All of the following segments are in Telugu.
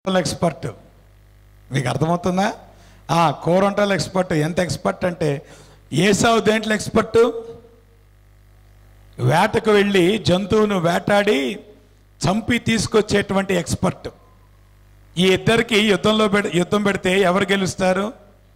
వంటల ఎక్స్పర్ట్ మీకు అర్థమవుతుందా ఆ, కూర వంటల ఎక్స్పర్ట్ ఎంత ఎక్స్పర్ట్ అంటే ఏసావు దేంట్లో ఎక్స్పర్ట్ వేటకు వెళ్ళి జంతువును వేటాడి చంపి తీసుకొచ్చేటువంటి ఎక్స్పర్ట్ ఈ ఇద్దరికి యుద్ధంలో పెడ యుద్ధం పెడితే ఎవరు గెలుస్తారు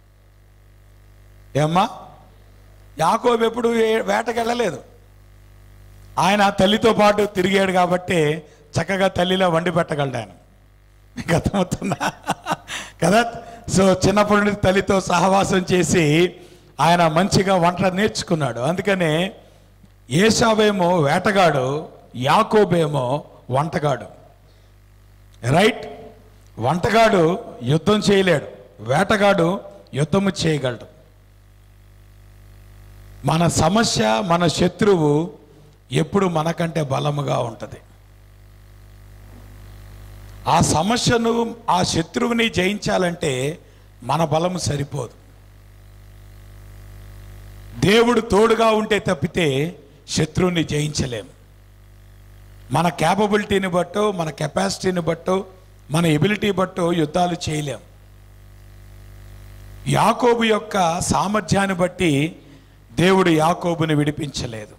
ఏమ్మా యాకోబు ఎప్పుడు ఏ- వేటకు వెళ్ళలేదు ఆయన తల్లితో పాటు తిరిగాడు కాబట్టి చక్కగా తల్లిలో వండి పెట్టగలడు ఆయన మీకు అర్థమవుతుందా కదా సో చిన్నప్పటి నుండి తల్లితో సహవాసం చేసి ఆయన మంచిగా వంట నేర్చుకున్నాడు అందుకనే ఏసావేమో వేటగాడు యాకోబేమో వంటగాడు రైట్ వంటగాడు యుద్ధం చేయలేడు వేటగాడు యుద్ధము చేయగలడు మన సమస్య మన శత్రువు ఎప్పుడు మనకంటే బలముగా ఉంటుంది ఆ సమస్యను ఆ శత్రువుని జయించాలంటే మన బలము సరిపోదు దేవుడు తోడుగా ఉంటే తప్పితే శత్రువుని జయించలేము మన క్యాపబిలిటీని బట్టో మన కెపాసిటీని బట్టో మన ఎబిలిటీ బట్టో యుద్ధాలు చేయలేం యాకోబు యొక్క సామర్థ్యాన్ని బట్టి దేవుడు యాకోబుని విడిపించలేదు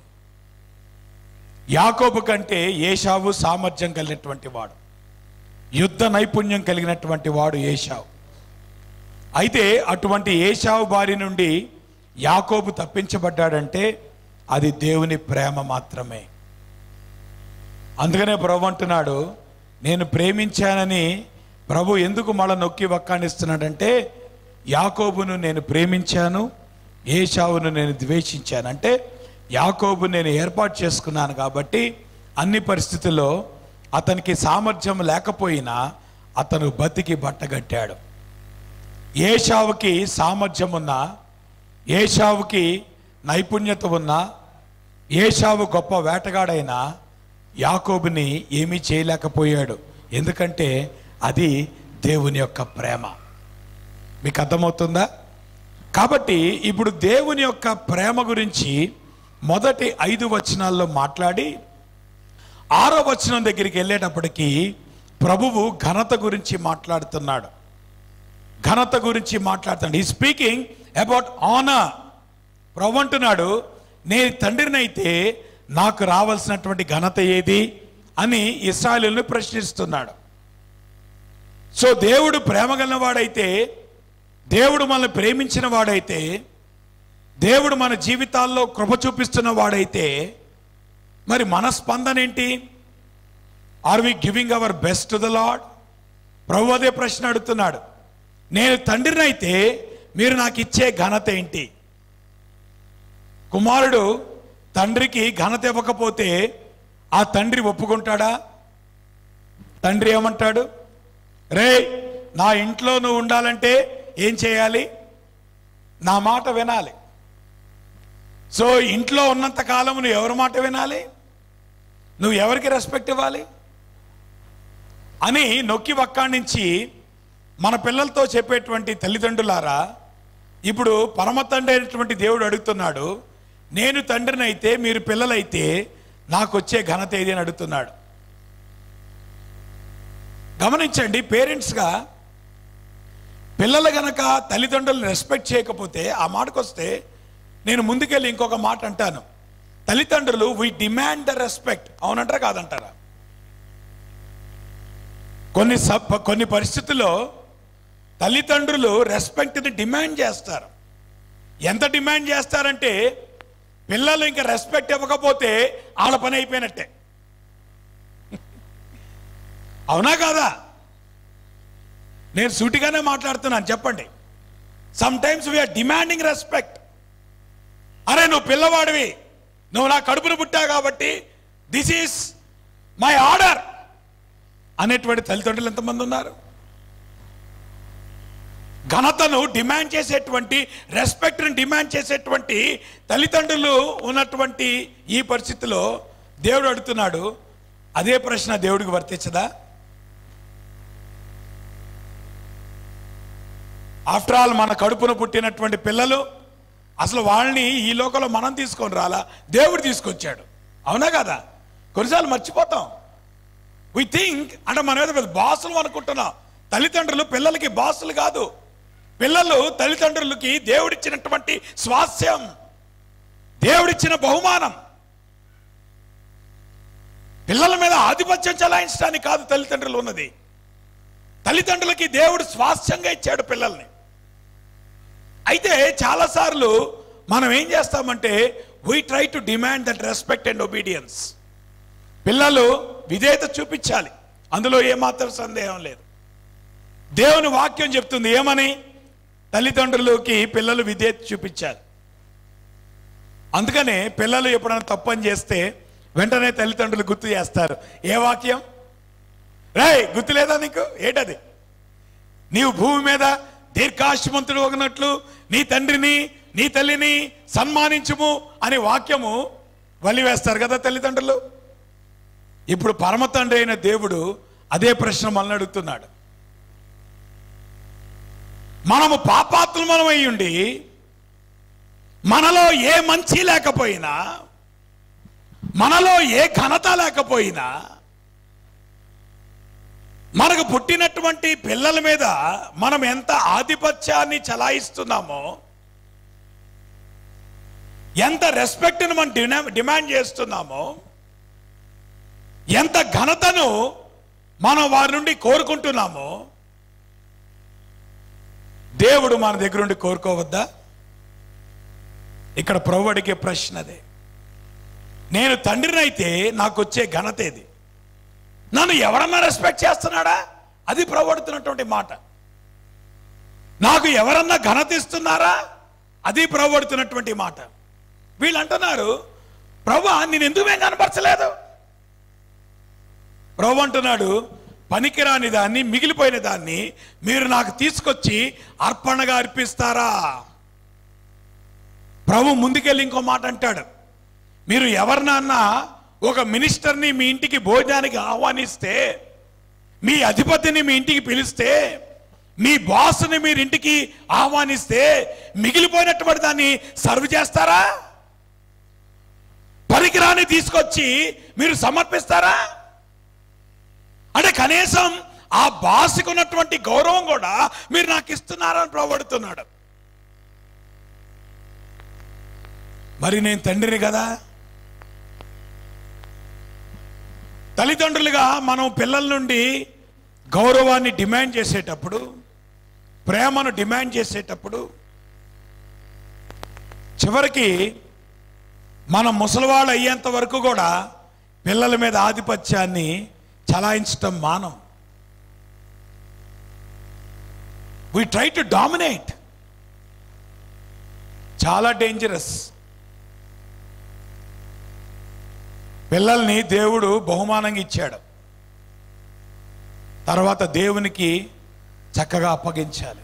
యాకోబు కంటే ఏషావు సామర్థ్యం కలిగినటువంటి వాడు యుద్ధ నైపుణ్యం కలిగినటువంటి వాడు ఏషావు అయితే అటువంటి ఏషావు బారి నుండి యాకోబు తప్పించబడ్డాడంటే అది దేవుని ప్రేమ మాత్రమే అందుకనే ప్రభు అంటున్నాడు నేను ప్రేమించానని ప్రభు ఎందుకు మళ్ళా నొక్కి వక్కాణిస్తున్నాడంటే యాకోబును నేను ప్రేమించాను ఏషావును నేను ద్వేషించాను అంటే యాకోబు నేను ఏర్పాటు చేసుకున్నాను కాబట్టి అన్ని పరిస్థితుల్లో అతనికి సామర్థ్యం లేకపోయినా అతను బతికి బట్టగట్టాడు ఏషావుకి సామర్థ్యం ఉన్నా ఏషావుకి నైపుణ్యత ఉన్నా ఏషావు గొప్ప వేటగాడైనా యాకోబుని ఏమీ చేయలేకపోయాడు ఎందుకంటే అది దేవుని యొక్క ప్రేమ మీకు అర్థమవుతుందా కాబట్టి ఇప్పుడు దేవుని యొక్క ప్రేమ గురించి మొదటి ఐదు వచనాల్లో మాట్లాడి ఆరో వచనం దగ్గరికి వెళ్ళేటప్పటికి ప్రభువు ఘనత గురించి మాట్లాడుతున్నాడు ఘనత గురించి మాట్లాడుతాడు ఈ స్పీకింగ్ అబౌట్ ఆనర్ ప్రభు అంటున్నాడు నేను తండ్రినైతే నాకు రావాల్సినటువంటి ఘనత ఏది అని ఇస్రాయలుని ప్రశ్నిస్తున్నాడు సో దేవుడు ప్రేమ వాడైతే దేవుడు మనల్ని ప్రేమించిన వాడైతే దేవుడు మన జీవితాల్లో కృప చూపిస్తున్న వాడైతే మరి మన స్పందన ఏంటి are we giving our best to the lord ప్రభు అదే ప్రశ్న అడుగుతున్నాడు నేను తండ్రినైతే మీరు నాకు ఇచ్చే ఘనత ఏంటి కుమారుడు తండ్రికి ఘనత ఇవ్వకపోతే ఆ తండ్రి ఒప్పుకుంటాడా తండ్రి ఏమంటాడు రే నా ఇంట్లో నువ్వు ఉండాలంటే ఏం చేయాలి నా మాట వినాలి సో ఇంట్లో ఉన్నంత కాలం నువ్వు ఎవరి మాట వినాలి నువ్వు ఎవరికి రెస్పెక్ట్ ఇవ్వాలి అని నొక్కి వక్కాణించి మన పిల్లలతో చెప్పేటువంటి తల్లిదండ్రులారా ఇప్పుడు పరమ తండ్రి అయినటువంటి దేవుడు అడుగుతున్నాడు నేను తండ్రిని అయితే మీరు పిల్లలైతే నాకు వచ్చే ఘనత ఏది అని అడుగుతున్నాడు గమనించండి పేరెంట్స్గా పిల్లలు గనక తల్లిదండ్రులను రెస్పెక్ట్ చేయకపోతే ఆ మాటకు వస్తే నేను ముందుకెళ్ళి ఇంకొక మాట అంటాను తల్లిదండ్రులు వి డిమాండ్ ద రెస్పెక్ట్ అవునంటారా కాదంటారా కొన్ని సబ్ కొన్ని పరిస్థితుల్లో తల్లిదండ్రులు రెస్పెక్ట్ని డిమాండ్ చేస్తారు ఎంత డిమాండ్ చేస్తారంటే పిల్లలు ఇంకా రెస్పెక్ట్ ఇవ్వకపోతే వాళ్ళ పని అయిపోయినట్టే అవునా కాదా నేను సూటిగానే మాట్లాడుతున్నాను చెప్పండి some times we are demanding respect అరే నువ్వు పిల్లవాడివి నువ్వు నా కడుపును పుట్టావు కాబట్టి దిస్ ఈస్ మై ఆర్డర్ అనేటువంటి తల్లిదండ్రులు ఎంతమంది ఉన్నారు ఘనతను డిమాండ్ చేసేటువంటి రెస్పెక్ట్ని డిమాండ్ చేసేటువంటి తల్లిదండ్రులు ఉన్నటువంటి ఈ పరిస్థితిలో దేవుడు అడుగుతున్నాడు అదే ప్రశ్న దేవుడికి వర్తించదా ఆఫ్టర్ ఆల్ మన కడుపున పుట్టినటువంటి పిల్లలు అసలు వాళ్ళని ఈ లోకంలో మనం తీసుకొని రాలా దేవుడు తీసుకొచ్చాడు అవునా కదా కొన్నిసార్లు మర్చిపోతాం వి థింక్ అంటే మనం ఏదో పెద్ద బాసులు అనుకుంటున్నాం తల్లిదండ్రులు పిల్లలకి బాసులు కాదు పిల్లలు తల్లిదండ్రులకి దేవుడిచ్చినటువంటి స్వాస్యం దేవుడిచ్చిన బహుమానం పిల్లల మీద ఆధిపత్యం చెలాయించడానికి కాదు తల్లిదండ్రులు ఉన్నది తల్లిదండ్రులకి దేవుడు స్వాస్థ్యంగా ఇచ్చాడు పిల్లల్ని అయితే చాలాసార్లు మనం ఏం చేస్తామంటే we try to demand that respect and obedience పిల్లలు విధేయత చూపించాలి అందులో ఏమాత్రం సందేహం లేదు దేవుని వాక్యం చెప్తుంది ఏమని తల్లిదండ్రులకి పిల్లలు విధేయత చూపించాలి అందుకనే పిల్లలు ఎప్పుడైనా తప్పని చేస్తే వెంటనే తల్లిదండ్రులు గుర్తు చేస్తారు ఏ వాక్యం రాయ్ గుర్తు లేదా నీకు ఏంటది నీవు భూమి మీద దీర్ఘాశమంతుడు ఒకనట్లు నీ తండ్రిని నీ తల్లిని సన్మానించుము అనే వాక్యము వలివేస్తారు కదా తల్లిదండ్రులు ఇప్పుడు పరమ తండ్రి అయిన దేవుడు అదే ప్రశ్న మనల్ని అడుగుతున్నాడు మనము పాపాత్మలం అయి ఉండి మనలో ఏ మంచి లేకపోయినా మనలో ఏ ఘనత లేకపోయినా మనకు పుట్టినటువంటి పిల్లల మీద మనం ఎంత ఆధిపత్యాన్ని చలాయిస్తున్నామో ఎంత రెస్పెక్ట్ని మనం డినా- డిమాండ్ చేస్తున్నామో ఎంత ఘనతను మనం వారి నుండి కోరుకుంటున్నామో దేవుడు మన దగ్గర నుండి కోరుకోవద్దా ఇక్కడ ప్రభు అడిగే ప్రశ్న అదే నేను తండ్రినైతే నాకు వచ్చే ఘనత ఏది నన్ను ఎవరన్నా రెస్పెక్ట్ చేస్తున్నాడా అది ప్రవడుతున్నటువంటి మాట నాకు ఎవరన్నా ఘనత ఇస్తున్నారా అది ప్రవడుతున్నటువంటి మాట వీళ్ళు అంటున్నారు ప్రభు నేను ఎందుకు మేము కనపరచలేదు ప్రభు అంటున్నాడు పనికిరాని దాన్ని మిగిలిపోయిన దాన్ని మీరు నాకు తీసుకొచ్చి అర్పణగా అర్పిస్తారా ప్రభు ముందుకెళ్ళి ఇంకో మాట అంటాడు మీరు ఎవరినన్నా ఒక మినిస్టర్ని మీ ఇంటికి భోజనానికి ఆహ్వానిస్తే మీ అధిపతిని మీ ఇంటికి పిలిస్తే మీ బాస్ని మీరు ఇంటికి ఆహ్వానిస్తే మిగిలిపోయినటువంటి దాన్ని సర్వ్ చేస్తారా పరికరాన్ని తీసుకొచ్చి మీరు సమర్పిస్తారా అంటే కనీసం ఆ బాస్కి ఉన్నటువంటి గౌరవం కూడా మీరు నాకు ఇస్తున్నారని ప్రవడుతున్నాడు మరి నేను తండ్రిని కదా తల్లిదండ్రులుగా మనం పిల్లల నుండి గౌరవాన్ని డిమాండ్ చేసేటప్పుడు ప్రేమను డిమాండ్ చేసేటప్పుడు చివరికి మనం ముసలివాళ్ళు అయ్యేంత వరకు కూడా పిల్లల మీద ఆధిపత్యాన్ని చలాయించటం మానం వీ ట్రై టు డామినేట్ చాలా డేంజరస్ పిల్లల్ని దేవుడు బహుమానంగా ఇచ్చాడు తర్వాత దేవునికి చక్కగా అప్పగించాలి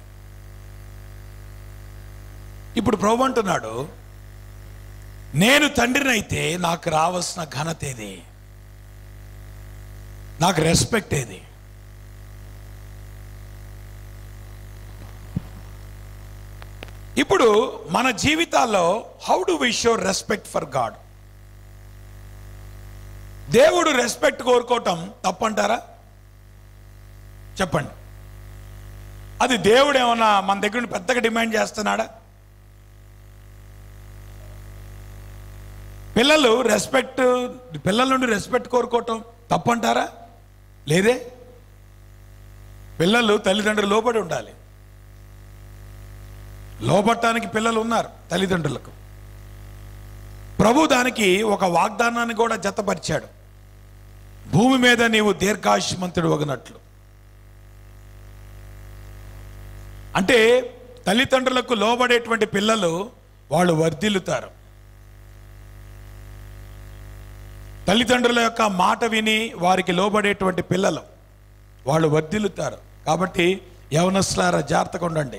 ఇప్పుడు ప్రభు అంటున్నాడు నేను తండ్రినైతే నాకు రావాల్సిన ఘనత ఏది నాకు రెస్పెక్ట్ ఏది ఇప్పుడు మన జీవితాల్లో how do we show respect for God దేవుడు రెస్పెక్ట్ కోరుకోవటం తప్పంటారా చెప్పండి అది దేవుడు ఏమన్నా మన దగ్గర నుండి పెద్దగా డిమాండ్ చేస్తున్నాడా పిల్లలు రెస్పెక్ట్ పిల్లల నుండి రెస్పెక్ట్ కోరుకోవటం తప్పంటారా లేదే పిల్లలు తల్లిదండ్రులు లోబడి ఉండాలి లోబట్టడానికి పిల్లలు ఉన్నారు తల్లిదండ్రులకు ప్రభు దానికి ఒక వాగ్దానాన్ని కూడా జతపరిచాడు భూమి మీద నీవు దీర్ఘాయుష్మంతుడు వగినట్లు అంటే తల్లిదండ్రులకు లోబడేటువంటి పిల్లలు వాళ్ళు వర్ధిల్లుతారు తల్లిదండ్రుల యొక్క మాట విని వారికి లోబడేటువంటి పిల్లలు వాళ్ళు వర్ధిల్లుతారు కాబట్టి యవనస్లారా జాగ్రత్తగా ఉండండి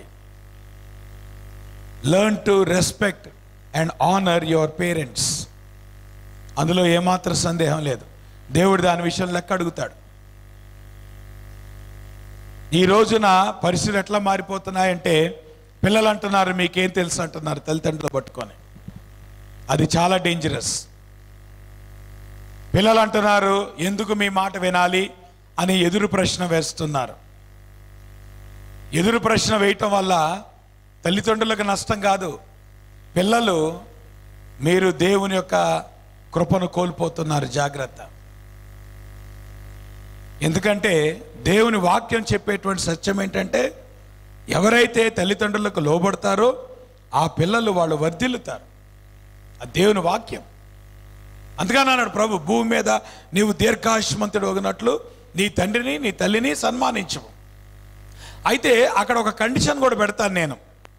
learn to respect and honour your parents అందులో ఏమాత్రం సందేహం లేదు దేవుడు దాని విషయం లెక్క అడుగుతాడు ఈ రోజున పరిస్థితులు ఎట్లా మారిపోతున్నాయంటే పిల్లలు అంటున్నారు మీకేం తెలుసు అంటున్నారు తల్లిదండ్రులు పట్టుకొని అది చాలా డేంజరస్ పిల్లలు అంటున్నారు ఎందుకు మీ మాట వినాలి అని ఎదురు ప్రశ్న వేస్తున్నారు ఎదురు ప్రశ్న వేయటం వల్ల తల్లిదండ్రులకు నష్టం కాదు పిల్లలు మీరు దేవుని యొక్క కృపను కోల్పోతున్నారు జాగ్రత్త ఎందుకంటే దేవుని వాక్యం చెప్పేటువంటి సత్యం ఏంటంటే ఎవరైతే తల్లిదండ్రులకు లోబడతారో ఆ పిల్లలు వాళ్ళు వర్ధిల్లుతారు ఆ దేవుని వాక్యం అందుకని అన్నాడు ప్రభు భూమి మీద నీవు దీర్ఘాయుష్మంతుడు ఒగినట్లు నీ తండ్రిని నీ తల్లిని సన్మానించవు అయితే అక్కడ ఒక కండిషన్ కూడా పెడతాను నేను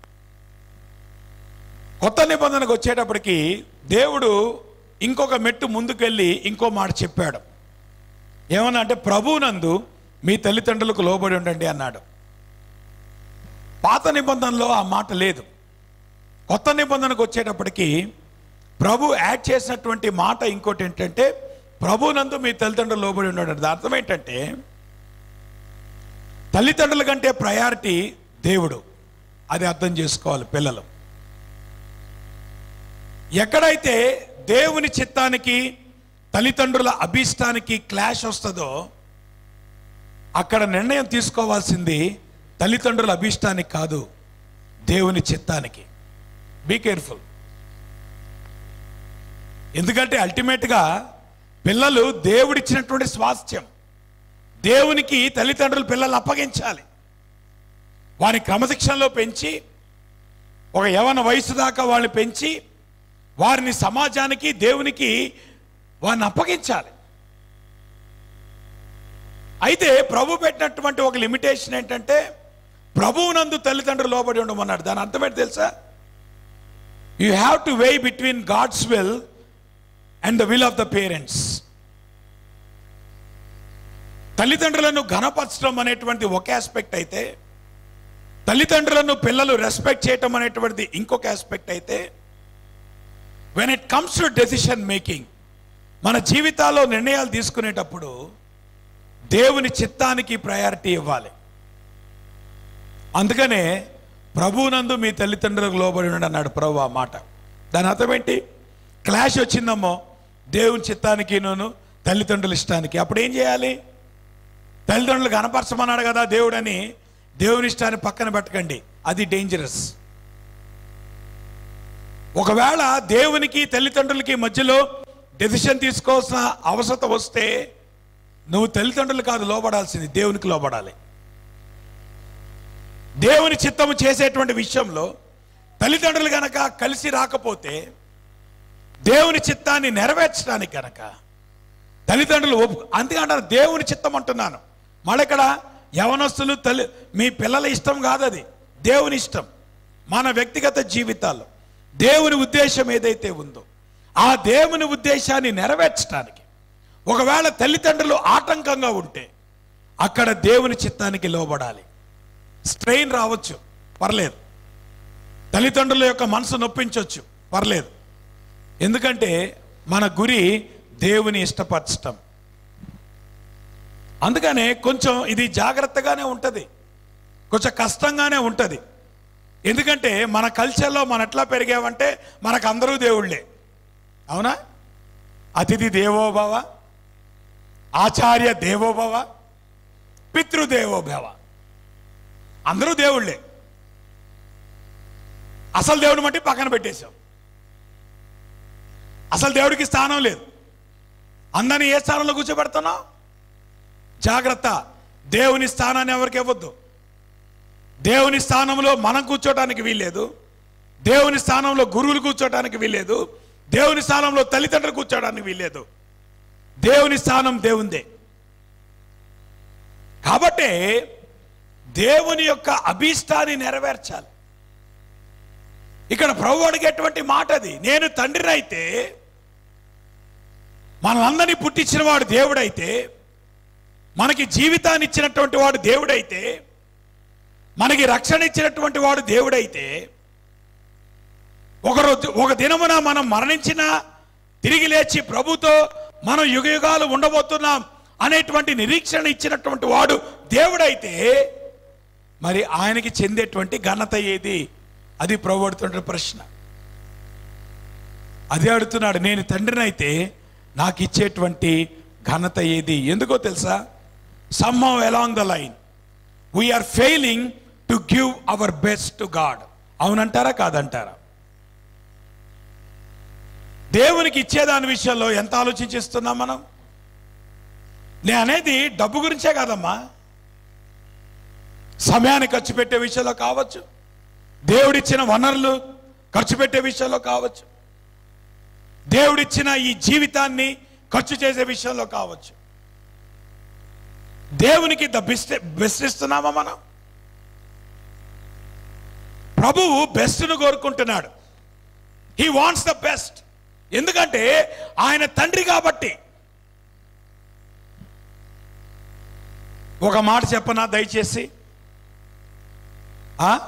కొత్త నిబంధనకు వచ్చేటప్పటికి దేవుడు ఇంకొక మెట్టు ముందుకెళ్ళి ఇంకో మాట చెప్పాడు ఏమన్నా అంటే ప్రభువునందు మీ తల్లిదండ్రులకు లోబడి ఉండండి అన్నాడు పాత నిబంధనలో ఆ మాట లేదు కొత్త నిబంధనకు వచ్చేటప్పటికి ప్రభు యాడ్ చేసినటువంటి మాట ఇంకోటి ఏంటంటే ప్రభునందు మీ తల్లిదండ్రులు లోబడి ఉన్నాడు దాని అర్థం ఏంటంటే తల్లిదండ్రుల కంటే ప్రయారిటీ దేవుడు అది అర్థం చేసుకోవాలి పిల్లలు ఎక్కడైతే దేవుని చిత్తానికి తల్లిదండ్రుల అభీష్టానికి క్లాష్ వస్తుందో అక్కడ నిర్ణయం తీసుకోవాల్సింది తల్లిదండ్రుల అభీష్టానికి కాదు దేవుని చిత్తానికి బీ కేర్ఫుల్ ఎందుకంటే అల్టిమేట్గా పిల్లలు దేవుడిచ్చినటువంటి స్వాస్థ్యం దేవునికి తల్లిదండ్రులు పిల్లల్ని అప్పగించాలి వారి క్రమశిక్షణలో పెంచి ఒక యవన వయసు దాకా వాళ్ళని పెంచి వారిని సమాజానికి దేవునికి వారిని అప్పగించాలి అయితే ప్రభు పెట్టినటువంటి ఒక లిమిటేషన్ ఏంటంటే ప్రభువునందు తల్లిదండ్రులు లోబడి ఉండమన్నాడు దాని అర్థం ఏంటి తెలుసా you have to weigh between God's will and the will of the parents తల్లిదండ్రులను ఘనపరచడం అనేటువంటి ఒక ఆస్పెక్ట్ అయితే తల్లిదండ్రులను పిల్లలు రెస్పెక్ట్ చేయటం అనేటువంటిది ఇంకొక ఆస్పెక్ట్ అయితే when it comes to decision making మన జీవితాల్లో నిర్ణయాలు తీసుకునేటప్పుడు దేవుని చిత్తానికి ప్రయారిటీ ఇవ్వాలి అందుకనే ప్రభువునందు మీ తల్లిదండ్రులకు లోబడి ఉండండి అన్నాడు ప్రభు ఆ మాట దాని అర్థం ఏంటి క్లాష్ వచ్చిందమ్మో దేవుని చిత్తానికి నూను తల్లిదండ్రుల ఇష్టానికి అప్పుడు ఏం చేయాలి తల్లిదండ్రులు కనపరచమన్నాడు కదా దేవుడని దేవుని ఇష్టాన్ని పక్కన పెట్టకండి అది డేంజరస్ ఒకవేళ దేవునికి తల్లిదండ్రులకి మధ్యలో డెసిషన్ తీసుకోవాల్సిన అవసరం వస్తే నువ్వు తల్లిదండ్రులు కాదు లోబడాల్సింది దేవునికి లోబడాలి దేవుని చిత్తము చేసేటువంటి విషయంలో తల్లిదండ్రులు గనక కలిసి రాకపోతే దేవుని చిత్తాన్ని నెరవేర్చడానికి గనక తల్లిదండ్రులు ఒప్పు అందుకంటారు దేవుని చిత్తం అంటున్నాను మళ్ళీ ఇక్కడ యవనస్తులు తల్లి మీ పిల్లల ఇష్టం కాదు అది దేవుని ఇష్టం మన వ్యక్తిగత జీవితాల్లో దేవుని ఉద్దేశం ఏదైతే ఉందో ఆ దేవుని ఉద్దేశాన్ని నెరవేర్చడానికి ఒకవేళ తల్లిదండ్రులు ఆటంకంగా ఉంటే అక్కడ దేవుని చిత్తానికి లోబడాలి స్ట్రెయిన్ రావచ్చు పర్లేదు తల్లిదండ్రుల యొక్క మనసు నొప్పించవచ్చు పర్లేదు ఎందుకంటే మన గురి దేవుని ఇష్టపరచటం అందుకనే కొంచెం ఇది జాగ్రత్తగానే ఉంటుంది కొంచెం కష్టంగానే ఉంటుంది ఎందుకంటే మన కల్చర్లో మనం ఎట్లా పెరిగామంటే మనకు అందరూ దేవుళ్ళే అవునా అతిథి దేవోభవ ఆచార్య దేవోభవ పితృదేవోభవ అందరూ దేవుళ్ళే అసలు దేవుని మట్టి పక్కన పెట్టేశాం అసలు దేవుడికి స్థానం లేదు అందరిని ఏ స్థానంలో కూర్చోబెడుతున్నావు జాగ్రత్త దేవుని స్థానాన్ని ఎవరికి ఇవ్వద్దు దేవుని స్థానంలో మనం కూర్చోటానికి వీల్లేదు దేవుని స్థానంలో గురువులు కూర్చోటానికి వీల్లేదు దేవుని స్థానంలో తల్లిదండ్రులు కూర్చోడానికి వీల్లేదు దేవుని స్థానం దేవుందే కాబట్టే దేవుని యొక్క అభీష్టాన్ని నెరవేర్చాలి ఇక్కడ ప్రభు అడిగేటువంటి మాట అది నేను తండ్రిని అయితే మనలందరినీ పుట్టించిన వాడు దేవుడైతే మనకి జీవితాన్ని ఇచ్చినటువంటి వాడు దేవుడైతే మనకి రక్షణ ఇచ్చినటువంటి వాడు దేవుడైతే ఒక రోజు ఒక దినమున మనం మరణించిన తిరిగి లేచి ప్రభుతో మనం యుగ యుగాలు ఉండబోతున్నాం అనేటువంటి నిరీక్షణ ఇచ్చినటువంటి వాడు దేవుడైతే మరి ఆయనకి చెందేటువంటి ఘనత ఏది అది ప్రభు అడుగుతున్న ప్రశ్న అదే అడుగుతున్నాడు నేను తండ్రిని అయితే నాకు ఇచ్చేటువంటి ఘనత ఏది ఎందుకో తెలుసా somehow along the line we are failing to give our best to God అవునంటారా కాదంటారా దేవునికి ఇచ్చేదాని విషయంలో ఎంత ఆలోచించిస్తున్నాం మనం నేను అనేది డబ్బు గురించే కాదమ్మా సమయాన్ని ఖర్చు పెట్టే విషయంలో కావచ్చు దేవుడిచ్చిన వనరులు ఖర్చు పెట్టే విషయంలో కావచ్చు దేవుడిచ్చిన ఈ జీవితాన్ని ఖర్చు చేసే విషయంలో కావచ్చు దేవునికి ద బెస్ట్ బెస్ట్ ఇస్తున్నామా మనం ప్రభువు బెస్ట్ను కోరుకుంటున్నాడు హీ వాంట్స్ ద బెస్ట్ ఎందుకంటే ఆయన తండ్రి కాబట్టి ఒక మాట చెప్పనా దయచేసి ఆ?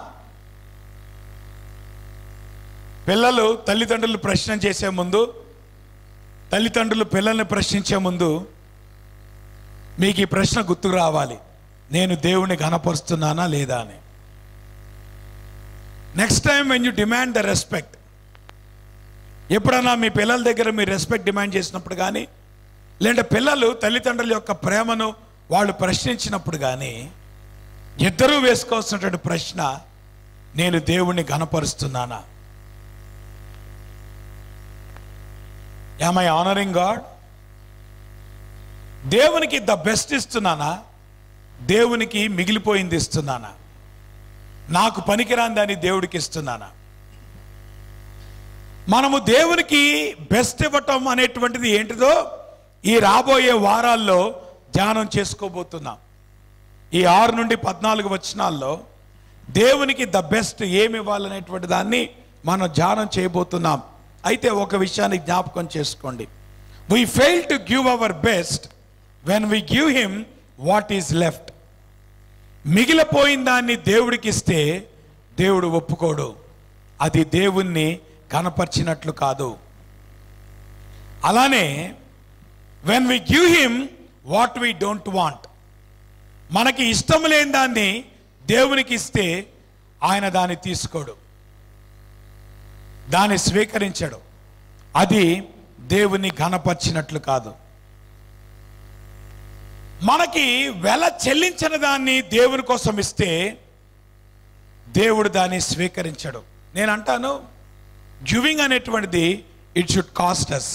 పిల్లలు తల్లిదండ్రులు ప్రశ్న చేసే ముందు తల్లిదండ్రులు పిల్లల్ని ప్రశ్నించే ముందు మీకు ఈ ప్రశ్న గుర్తుకు రావాలి నేను దేవుణ్ణి ఘనపరుస్తున్నానా లేదా అని next time when you demand the respect ఎప్పుడన్నా మీ పిల్లల దగ్గర మీరు రెస్పెక్ట్ డిమాండ్ చేసినప్పుడు కానీ లేదంటే పిల్లలు తల్లిదండ్రుల యొక్క ప్రేమను వాళ్ళు ప్రశ్నించినప్పుడు కానీ ఇద్దరూ వేసుకోవాల్సినటువంటి ప్రశ్న నేను దేవుణ్ణి ఘనపరుస్తున్నానా యామ్ ఐ ఆనరింగ్ గాడ్ దేవునికి ద బెస్ట్ ఇస్తున్నానా దేవునికి మిగిలిపోయింది ఇస్తున్నానా నాకు పనికిరాని దాన్ని దేవుడికి ఇస్తున్నానా మనము దేవునికి బెస్ట్ ఇవ్వటం అనేటువంటిది ఏంటిదో ఈ రాబోయే వారాల్లో ధ్యానం చేసుకోబోతున్నాం ఈ ఆరు నుండి పద్నాలుగు వచనాల్లో దేవునికి ద బెస్ట్ ఏమి ఇవ్వాలనేటువంటి దాన్ని మనం ధ్యానం చేయబోతున్నాం అయితే ఒక విషయాన్ని జ్ఞాపకం చేసుకోండి we fail to give our best when we give him what is left మిగిలిపోయిన దాన్ని దేవుడికి ఇస్తే దేవుడు ఒప్పుకోడు అది దేవుణ్ణి కనపరిచినట్లు కాదు అలానే when we give him what we don't want మనకి ఇష్టం లేని దాన్ని దేవునికి ఇస్తే ఆయన దాన్ని తీసుకోడు దాన్ని స్వీకరించడు అది దేవుని ఘనపరిచినట్లు కాదు మనకి వెల చెల్లించిన దాన్ని దేవుని కోసం ఇస్తే దేవుడు దాన్ని స్వీకరించడు నేను అంటాను గివింగ్ అనేటువంటిది ఇట్ షుడ్ కాస్ట్ అస్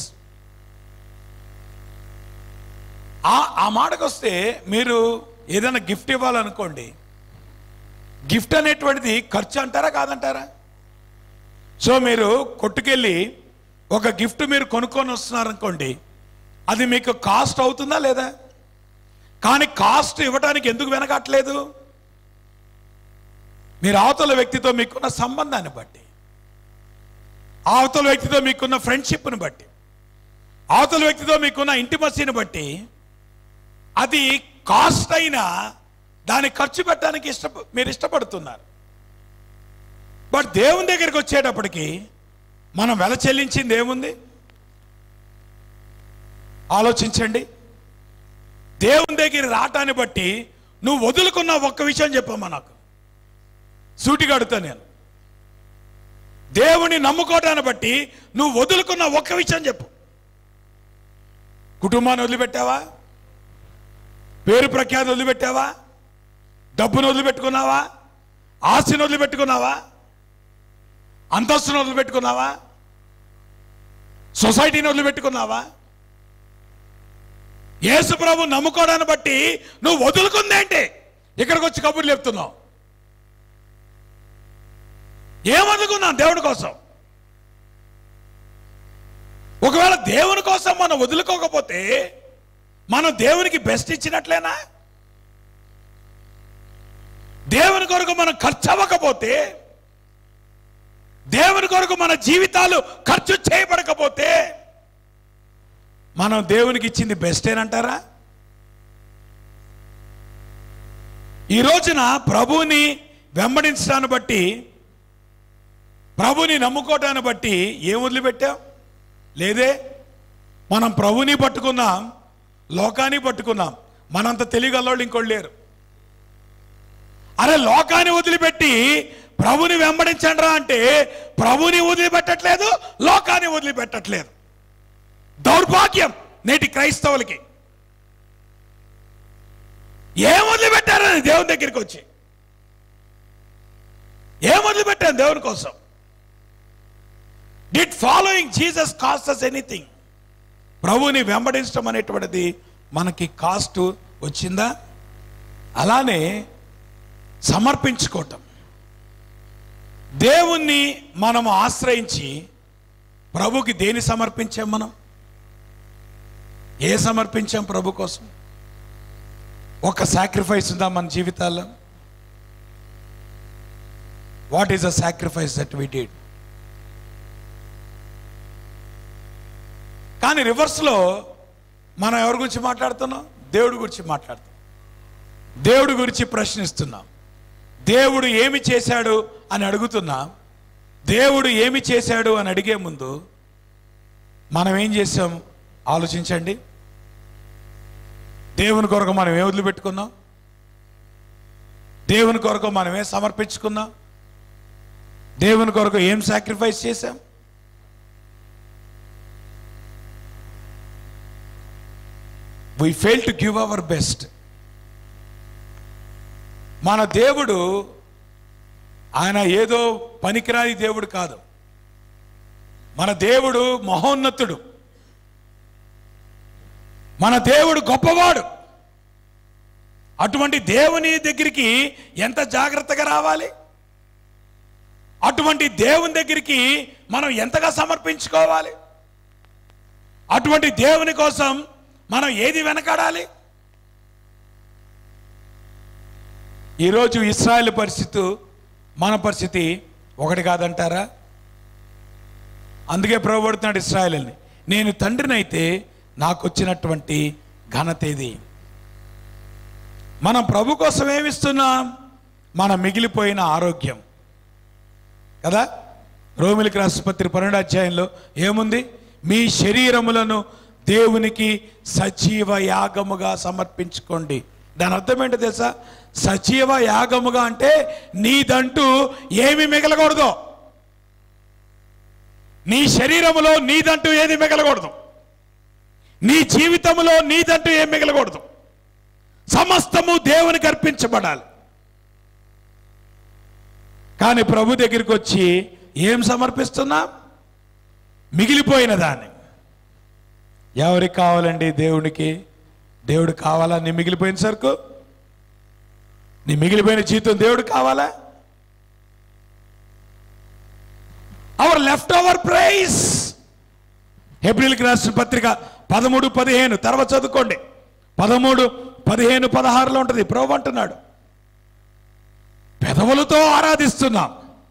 ఆ ఆ మాటకు వస్తే మీరు ఏదైనా గిఫ్ట్ ఇవ్వాలనుకోండి గిఫ్ట్ అనేటువంటిది ఖర్చు అంటారా కాదంటారా సో మీరు కొట్టుకెళ్ళి ఒక గిఫ్ట్ మీరు కొనుక్కొని వస్తున్నారనుకోండి అది మీకు కాస్ట్ అవుతుందా లేదా కానీ కాస్ట్ ఇవ్వడానికి ఎందుకు వెనకట్లేదు మీరు అవతల వ్యక్తితో మీకున్న సంబంధాన్ని బట్టి అవతల వ్యక్తితో మీకున్న ఫ్రెండ్షిప్ని బట్టి అవతల వ్యక్తితో మీకున్న ఇంటిమసీని బట్టి అది కాస్ట్ అయినా దాన్ని ఖర్చు పెట్టడానికి ఇష్ట మీరు ఇష్టపడుతున్నారు బట్ దేవుని దగ్గరికి వచ్చేటప్పటికి మనం వెల చెల్లించింది ఏముంది ఆలోచించండి దేవుని దగ్గర రావటాన్ని బట్టి నువ్వు వదులుకున్న ఒక్క విషయం చెప్పమ్మా నాకు సూటిగా అడుగుతా నేను దేవుని నమ్ముకోవటాన్ని బట్టి నువ్వు వదులుకున్న ఒక్క విషయం చెప్పు కుటుంబాన్ని వదిలిపెట్టావా పేరు ప్రఖ్యాతి వదిలిపెట్టావా డబ్బును వదిలిపెట్టుకున్నావా ఆస్తిని వదిలిపెట్టుకున్నావా అంతస్తును వదిలిపెట్టుకున్నావా సొసైటీని వదిలిపెట్టుకున్నావా యేసు ప్రభు నమ్ముకోవడాన్ని బట్టి నువ్వు వదులుకుందేంటి ఇక్కడికి వచ్చి కబుర్లు చెప్తున్నావు ఏం వదులుకున్నావు దేవుడి కోసం ఒకవేళ దేవుని కోసం మనం వదులుకోకపోతే మనం దేవునికి బెస్ట్ ఇచ్చినట్లేనా దేవుని కొరకు మనం ఖర్చు అవ్వకపోతే దేవుని కొరకు మన జీవితాలు ఖర్చు చేయబడకపోతే మనం దేవునికి ఇచ్చింది బెస్టేనంటారా ఈ రోజున ప్రభువుని వెంబడించడాన్ని బట్టి ప్రభుని నమ్ముకోవటాన్ని బట్టి ఏం వదిలిపెట్టాం లేదే మనం ప్రభుని పట్టుకున్నాం లోకాన్ని పట్టుకున్నాం మనంత తెలియగలవాళ్ళు ఇంకోళ్ళు లేరు అరే లోకాన్ని వదిలిపెట్టి ప్రభుని వెంబడించండిరా అంటే ప్రభుని వదిలిపెట్టట్లేదు లోకాన్ని వదిలిపెట్టట్లేదు దౌర్భాగ్యం నేటి క్రైస్తవులకి ఏం వదిలిపెట్టారని దేవుని దగ్గరికి వచ్చి ఏం వదిలిపెట్టాను దేవుని కోసం did following Jesus cost us anything ప్రభుని వెంబడించడం అనేటువంటిది మనకి కాస్ట్ వచ్చిందా అలానే సమర్పించుకోవటం దేవుణ్ణి మనం ఆశ్రయించి ప్రభుకి దేని సమర్పించాం మనం ఏ సమర్పించాం ప్రభు కోసం ఒక సాక్రిఫైస్ ఉందా మన జీవితాల్లో what is a sacrifice that we did కానీ రివర్స్లో మనం ఎవరి గురించి మాట్లాడుతున్నాం దేవుడి గురించి మాట్లాడుతున్నాం దేవుడి గురించి ప్రశ్నిస్తున్నాం దేవుడు ఏమి చేశాడు అని అడుగుతున్నాం దేవుడు ఏమి చేశాడు అని అడిగే ముందు మనం ఏం చేసాం ఆలోచించండి దేవుని కొరకు మనం ఏం వదిలిపెట్టుకున్నాం దేవుని కొరకు మనం ఏం సమర్పించుకున్నాం దేవుని కొరకు ఏం సాక్రిఫైస్ చేశాం we fail to give our best మన దేవుడు ఆయన ఏదో పనికిరాని దేవుడు కాదు మన దేవుడు మహోన్నతుడు మన దేవుడు గొప్పవాడు అటువంటి దేవుని దగ్గరికి ఎంత జాగ్రత్తగా రావాలి అటువంటి దేవుని దగ్గరికి మనం ఎంతగా సమర్పించుకోవాలి అటువంటి దేవుని కోసం మనం ఏది వెనకాడాలి ఈరోజు ఇస్రాయల్ పరిస్థితి మన పరిస్థితి ఒకటి కాదంటారా అందుకే ప్రభుపడుతున్నాడు ఇస్రాయల్ని నేను తండ్రినైతే నాకు వచ్చినటువంటి ఘనత ఇది మనం ప్రభు కోసం ఏమిస్తున్నాం మన మిగిలిపోయిన ఆరోగ్యం కదా రోమిలికి రాష్ట్రపతి పన్నెండు అధ్యాయంలో ఏముంది మీ శరీరములను దేవునికి సజీవ యాగముగా సమర్పించుకోండి దాని అర్థం ఏంటో తెలుసా సజీవ యాగముగా అంటే నీదంటూ ఏమి మిగలకూడదు నీ శరీరములో నీదంటూ ఏది మిగలకూడదు నీ జీవితంలో నీదంటూ ఏం మిగలకూడదు సమస్తము దేవునికి అర్పించబడాలి కానీ ప్రభు దగ్గరికి వచ్చి ఏం సమర్పిస్తున్నా మిగిలిపోయిన దాన్ని ఎవరికి కావాలండి దేవునికి దేవుడు కావాలా నీ మిగిలిపోయిన సరుకు నీ మిగిలిపోయిన జీతం దేవుడు కావాలా అవర్ లెఫ్ట్ ఓవర్ ప్రైస్ ఏప్రిల్కి రాసిన పత్రిక పదమూడు పదిహేను తర్వాత చదువుకోండి పదమూడు పదిహేను పదహారులో ఉంటుంది ప్రభు అంటున్నాడు పెదవులతో ఆరాధిస్తున్నాం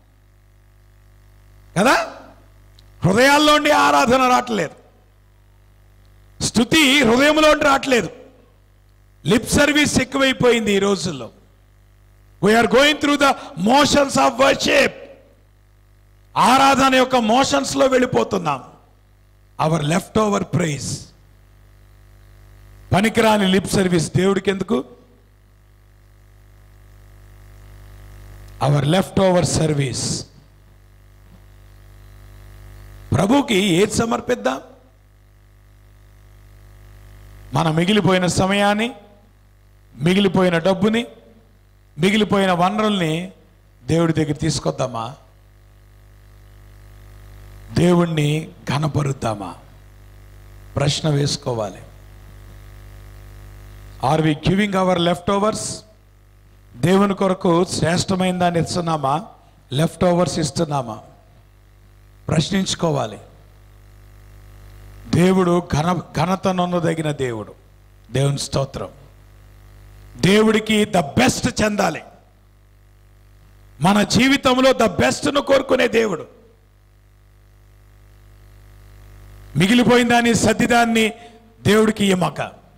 కదా హృదయాల్లోండి ఆరాధన రావట్లేదు స్థుతి హృదయంలో రావట్లేదు లిప్ సర్వీస్ ఎక్కువైపోయింది ఈ రోజుల్లో we are going through the motions of worship ఆరాధన యొక్క మోషన్స్ లో వెళ్ళిపోతున్నాం అవర్ లెఫ్ట్ ఓవర్ ప్రైజ్ పనికిరాని లిప్ సర్వీస్ దేవుడికి ఎందుకు అవర్ లెఫ్ట్ ఓవర్ సర్వీస్ ప్రభుకి ఏది సమర్పిద్దాం మన మిగిలిపోయిన సమయాన్ని మిగిలిపోయిన డబ్బుని మిగిలిపోయిన వనరుల్ని దేవుడి దగ్గర తీసుకొద్దామా దేవుణ్ణి ఘనపరుద్దామా ప్రశ్న వేసుకోవాలి are we giving our leftovers దేవుని కొరకు శ్రేష్టమైన దాన్ని ఇస్తున్నామా లెఫ్ట్ ఓవర్స్ ఇస్తున్నామా ప్రశ్నించుకోవాలి దేవుడు ఘన ఘనతనొన్నదగిన దేవుడు దేవుని స్తోత్రం దేవుడికి ద బెస్ట్ చెందాలి మన జీవితంలో ద బెస్ట్ను కోరుకునే దేవుడు మిగిలిపోయిన దాన్ని సర్దిదాన్ని దేవుడికి ఇమ్మక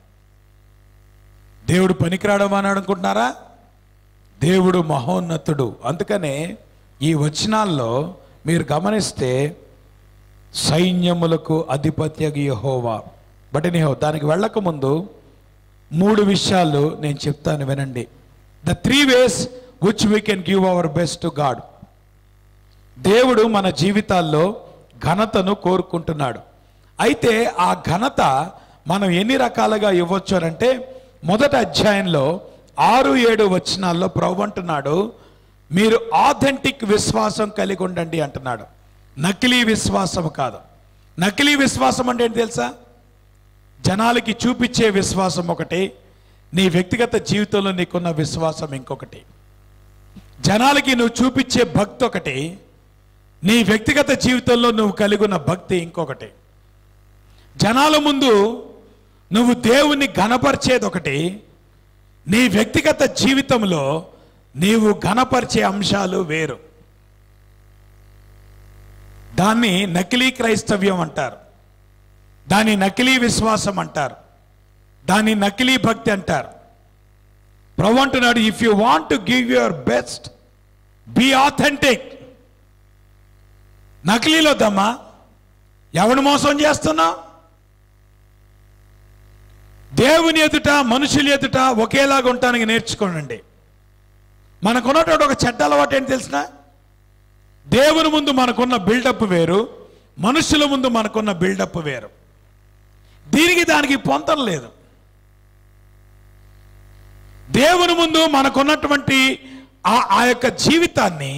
దేవుడు పనికిరాడం అని అనుకుంటున్నారా దేవుడు మహోన్నతుడు అందుకనే ఈ వచనాల్లో మీరు గమనిస్తే సైన్యములకు అధిపత్యగి యహోవా బట్ నీహో దానికి వెళ్ళక ముందు మూడు విషయాలు నేను చెప్తాను వినండి the three ways which we can give our best to God దేవుడు మన జీవితాల్లో ఘనతను కోరుకుంటున్నాడు అయితే ఆ ఘనత మనం ఎన్ని రకాలుగా ఇవ్వచ్చు అని అంటే మొదటి అధ్యాయంలో ఆరు ఏడు వచనాల్లో ప్రభు అంటున్నాడు మీరు ఆథెంటిక్ విశ్వాసం కలిగి ఉండండి అంటున్నాడు నకిలీ విశ్వాసం కాదు నకిలీ విశ్వాసం అంటే ఏంటి తెలుసా జనాలకి చూపించే విశ్వాసం ఒకటి నీ వ్యక్తిగత జీవితంలో నీకున్న విశ్వాసం ఇంకొకటి జనాలకి నువ్వు చూపించే భక్తి ఒకటి నీ వ్యక్తిగత జీవితంలో నువ్వు కలిగి ఉన్న భక్తి ఇంకొకటి జనాల ముందు నువ్వు దేవుణ్ణి ఘనపరిచేది ఒకటి నీ వ్యక్తిగత జీవితంలో నీవు ఘనపరిచే అంశాలు వేరు దాన్ని నకిలీ క్రైస్తవ్యం అంటారు దాన్ని నకిలీ విశ్వాసం అంటారు దాన్ని నకిలీ భక్తి అంటారు ప్రభు అంటున్నాడు if you want to give your best be authentic నకిలీలో దమ్మా ఎవడు మోసం చేస్తున్నావు దేవుని ఎదుట మనుషుల ఎదుట ఒకేలాగా ఉండటానికి నేర్చుకోనండి మనకున్నటువంటి ఒక చెడ్డ అలవాటు ఏంటి తెలిసిన దేవుని ముందు మనకున్న బిల్డప్ వేరు మనుషుల ముందు మనకున్న బిల్డప్ వేరు దీనికి దానికి పొంతం లేదు దేవుని ముందు మనకున్నటువంటి ఆ ఆ యొక్క జీవితాన్ని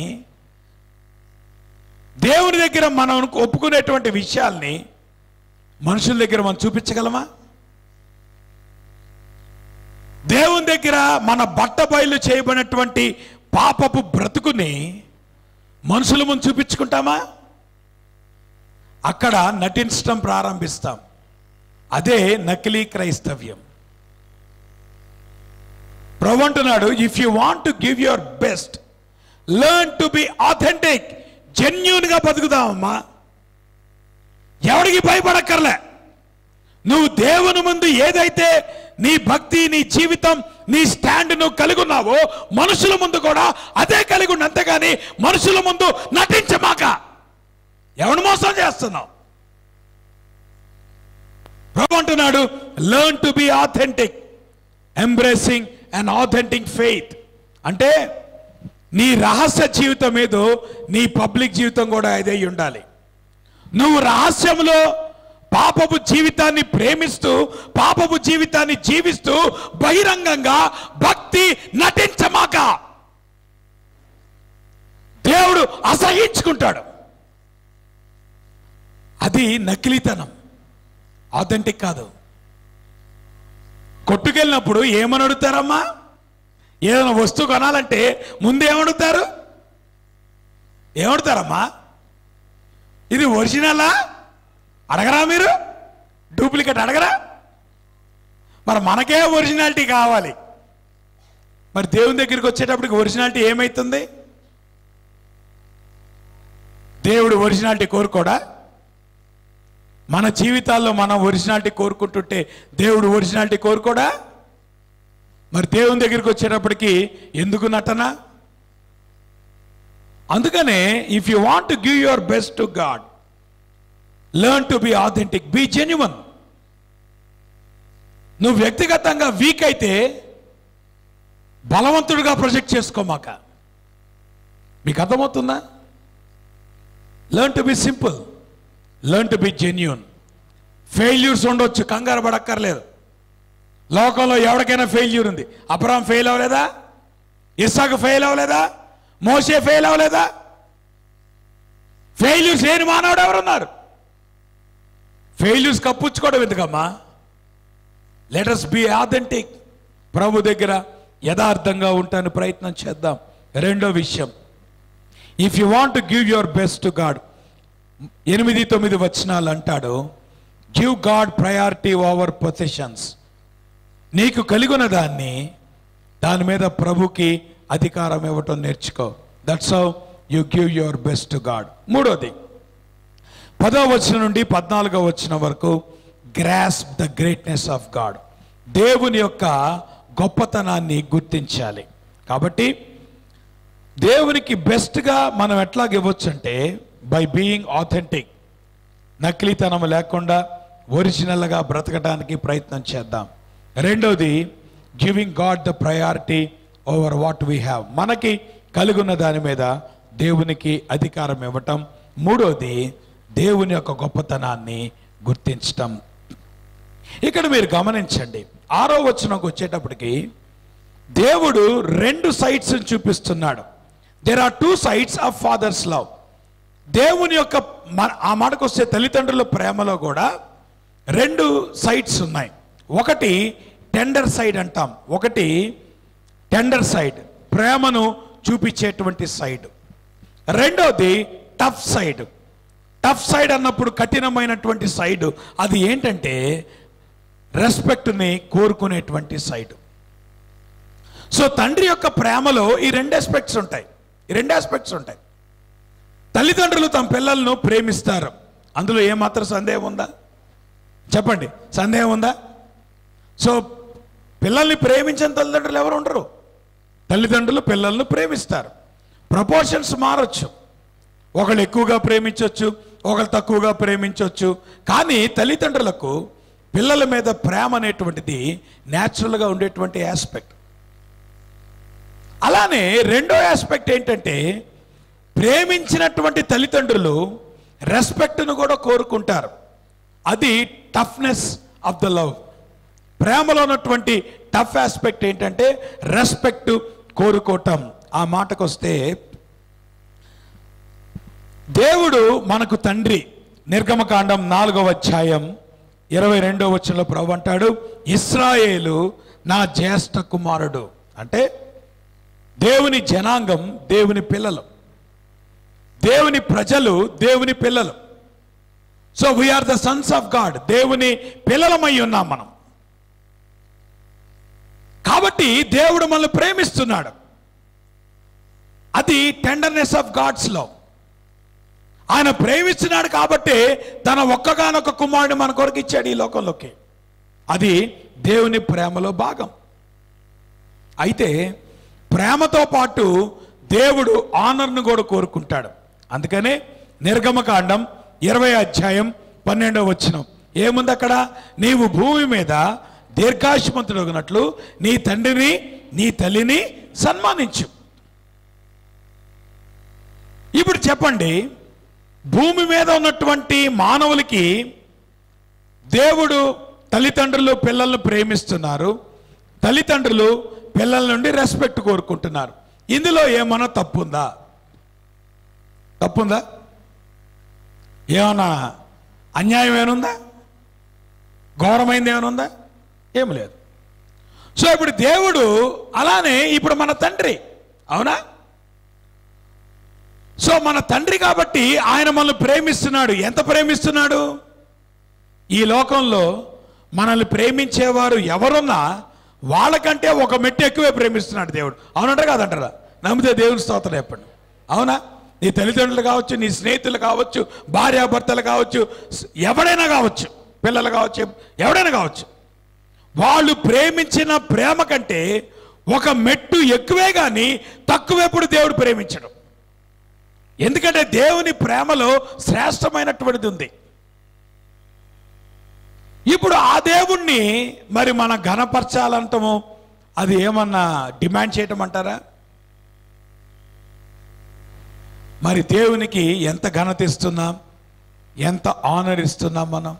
దేవుని దగ్గర మనం ఒప్పుకునేటువంటి విషయాల్ని మనుషుల దగ్గర మనం చూపించగలమా దేవుని దగ్గర మన బట్ట బయలు చేయబడినటువంటి పాపపు బ్రతుకుని మనుషుల ముందు చూపించుకుంటామా అక్కడ నటించడం ప్రారంభిస్తాం అదే నకిలీ క్రైస్తవ్యం ప్రభు అంటున్నాడు if you want to give your best learn to be authentic జెన్యున్గా బతుకుదామమ్మా ఎవడికి భయపడక్కర్లే నువ్వు దేవుని ముందు ఏదైతే నీ భక్తి నీ జీవితం నీ స్టాండ్ నువ్వు కలిగి ఉన్నావో మనుషుల ముందు కూడా అదే కలిగి ఉండు అంతేగాని మనుషుల ముందు నటించమాక ఎవడు మోసం చేస్తున్నావు ప్రభు అంటున్నాడు learn to be authentic embracing and authentic faith అంటే నీ రహస్య జీవితం ఏదో నీ పబ్లిక్ జీవితం కూడా అదే అయి ఉండాలి నువ్వు రహస్యంలో పాపపు జీవితాన్ని ప్రేమిస్తూ పాపపు జీవితాన్ని జీవిస్తూ బహిరంగంగా భక్తి నటించమాక దేవుడు అసహించుకుంటాడు అది నకిలీతనం ఆథెంటిక్ కాదు కొట్టుకెళ్ళినప్పుడు ఏమని అడుగుతారమ్మా ఏదైనా వస్తువు కొనాలంటే ముందు ఏమడుగుతారు ఏమడుతారమ్మా ఇది ఒరిజినలా అడగరా మీరు డూప్లికేట్ అడగరా మరి మనకే ఒరిజినాలిటీ కావాలి మరి దేవుని దగ్గరికి వచ్చేటప్పటికి ఒరిజినాలిటీ ఏమైతుంది దేవుడు ఒరిజినాలిటీ కోరుకోడా మన జీవితాల్లో మనం ఒరిజినాలిటీ కోరుకుంటుంటే దేవుడు ఒరిజినాలిటీ కోరుకోడా మరి దేవుని దగ్గరికి వచ్చేటప్పటికి ఎందుకు నటన అందుకనే if you want to give your best to God learn to be authentic be genuine నువ్వు వ్యక్తిగతంగా వీక్ అయితే బలవంతుడిగా ప్రొజెక్ట్ చేసుకోమాక మీకు అర్థమవుతుందా learn to be simple learn to be genuine failures ఉండొచ్చు కంగారు పడక్కర్లేదు లోకంలో ఎవరికైనా ఫెయిల్యూర్ ఉంది అబ్రామ్ ఫెయిల్ అవ్వలేదా ఇస్సాకు ఫెయిల్ అవ్వలేదా మోసే ఫెయిల్ అవ్వలేదా ఫెయిల్యూర్స్ లేని మానవుడు ఎవరున్నారు ఫెయిల్యూర్స్ కప్పుచ్చుకోవడం ఎందుకమ్మా లెటర్స్ బి ఆథెంటిక్ ప్రభు దగ్గర యథార్థంగా ఉంటాను ప్రయత్నం చేద్దాం రెండో విషయం if you want to give your best to God ఎనిమిది తొమ్మిది వచనాలు అంటాడు give God priority over positions నీకు కలిగిన దాన్ని దాని మీద ప్రభుకి అధికారం ఇవ్వటం నేర్చుకో that's how you give your best to God మూడోది పదో వచనం నుండి పద్నాలుగో వచనం వరకు grasp the greatness of God దేవుని యొక్క గొప్పతనాన్ని గుర్తించాలి కాబట్టి దేవునికి బెస్ట్గా మనం ఎట్లాగ ఇవ్వచ్చు అంటే బై బీయింగ్ ఆథెంటిక్ నకిలీతనం లేకుండా ఒరిజినల్గా బ్రతకడానికి ప్రయత్నం చేద్దాం రెండోది giving God the priority over what we have మనకి కలిగున్న దాని మీద దేవునికి అధికారం ఇవ్వటం మూడోది దేవుని యొక్క గొప్పతనాన్ని గుర్తించటం ఇక్కడ మీరు గమనించండి ఆరో వచనంకి వచ్చేటప్పటికి దేవుడు రెండు సైట్స్ చూపిస్తున్నాడు there are two sides of father's love దేవుని యొక్క మ- ఆ మాటకు వస్తే తల్లిదండ్రుల ప్రేమలో కూడా రెండు సైడ్స్ ఉన్నాయి ఒకటి టెండర్ సైడ్ అంటాం ఒకటి టెండర్ సైడ్ ప్రేమను చూపించేటువంటి సైడ్ రెండోది టఫ్ సైడ్ టఫ్ సైడ్ అన్నప్పుడు కఠినమైనటువంటి సైడ్ అది ఏంటంటే రెస్పెక్ట్ని కోరుకునేటువంటి సైడ్ సో తండ్రి యొక్క ప్రేమలో ఈ రెండు ఆస్పెక్ట్స్ ఉంటాయి ఈ రెండు ఆస్పెక్ట్స్ ఉంటాయి తల్లిదండ్రులు తమ పిల్లలను ప్రేమిస్తారు అందులో ఏమాత్రం సందేహం ఉందా చెప్పండి సందేహం ఉందా సో పిల్లల్ని ప్రేమించిన తల్లిదండ్రులు ఎవరు ఉండరు తల్లిదండ్రులు పిల్లలను ప్రేమిస్తారు ప్రపోర్షన్స్ మారొచ్చు ఒకళ్ళు ఎక్కువగా ప్రేమించవచ్చు ఒకళ్ళు తక్కువగా ప్రేమించవచ్చు కానీ తల్లిదండ్రులకు పిల్లల మీద ప్రేమ అనేటువంటిది న్యాచురల్గా ఉండేటువంటి ఆస్పెక్ట్ అలానే రెండో ఆస్పెక్ట్ ఏంటంటే ప్రేమించినటువంటి తల్లిదండ్రులు రెస్పెక్ట్ను కూడా కోరుకుంటారు అది టఫ్నెస్ ఆఫ్ ద లవ్ ప్రేమలో ఉన్నటువంటి టఫ్ ఆస్పెక్ట్ ఏంటంటే రెస్పెక్ట్ కోరుకోవటం ఆ మాటకు వస్తే దేవుడు మనకు తండ్రి నిర్గమకాండం నాలుగవ అధ్యాయం ఇరవై రెండవ వచనంలో ప్రభు అంటాడు ఇస్రాయేలు నా జ్యేష్ఠ కుమారుడు అంటే దేవుని జనాంగం దేవుని పిల్లలు దేవుని ప్రజలు దేవుని పిల్లలు so we are the sons of God దేవుని పిల్లలమై ఉన్నాం మనం కాబట్టి దేవుడు మనల్ని ప్రేమిస్తున్నాడు అది టెండర్నెస్ ఆఫ్ గాడ్స్ లో ఆయన ప్రేమిస్తున్నాడు కాబట్టి తన ఒక్కగానొక్క కుమారుడు మన కొరకు ఇచ్చాడు ఈ లోకంలోకి అది దేవుని ప్రేమలో భాగం అయితే ప్రేమతో పాటు దేవుడు ఆనర్ను కూడా కోరుకుంటాడు అందుకనే నిర్గమకాండం ఇరవై అధ్యాయం పన్నెండవ వచనం ఏముంది అక్కడ నీవు భూమి మీద దీర్ఘాశమంతుడగినట్లు నీ తండ్రిని నీ తల్లిని సన్మానించు ఇప్పుడు చెప్పండి భూమి మీద ఉన్నటువంటి మానవులకి దేవుడు తల్లిదండ్రులు పిల్లలను ప్రేమిస్తున్నారు తల్లిదండ్రులు పిల్లల నుండి రెస్పెక్ట్ కోరుకుంటున్నారు ఇందులో ఏమన్నా తప్పుందా తప్పుందా ఏమన్నా అన్యాయం ఏమనుందా ఘోరమైంది ఏమనుందా ఏం లేదు సో ఇప్పుడు దేవుడు అలానే ఇప్పుడు మన తండ్రి అవునా సో మన తండ్రి కాబట్టి ఆయన మనల్ని ప్రేమిస్తున్నాడు ఎంత ప్రేమిస్తున్నాడు ఈ లోకంలో మనల్ని ప్రేమించేవారు ఎవరున్నా వాళ్ళకంటే ఒక మెట్టు ఎక్కువే ప్రేమిస్తున్నాడు దేవుడు అవునంటారా కాదంటారా నమ్మితే దేవుని స్తోత్రం చెప్పండి అవునా నీ తల్లిదండ్రులు కావచ్చు నీ స్నేహితులు కావచ్చు భార్యాభర్తలు కావచ్చు ఎవడైనా కావచ్చు పిల్లలు కావచ్చు ఎవడైనా కావచ్చు వాళ్ళు ప్రేమించిన ప్రేమ కంటే ఒక మెట్టు ఎక్కువే కానీ తక్కువెప్పుడు దేవుడు ప్రేమించడం ఎందుకంటే దేవుని ప్రేమలో శ్రేష్టమైనటువంటిది ఉంది ఇప్పుడు ఆ దేవుణ్ణి మరి మన ఘనపరచాలంటాము అది ఏమన్నా డిమాండ్ చేయటం అంటారా మరి దేవునికి ఎంత ఘనత ఇస్తున్నాం ఎంత ఆనర్ ఇస్తున్నాం మనం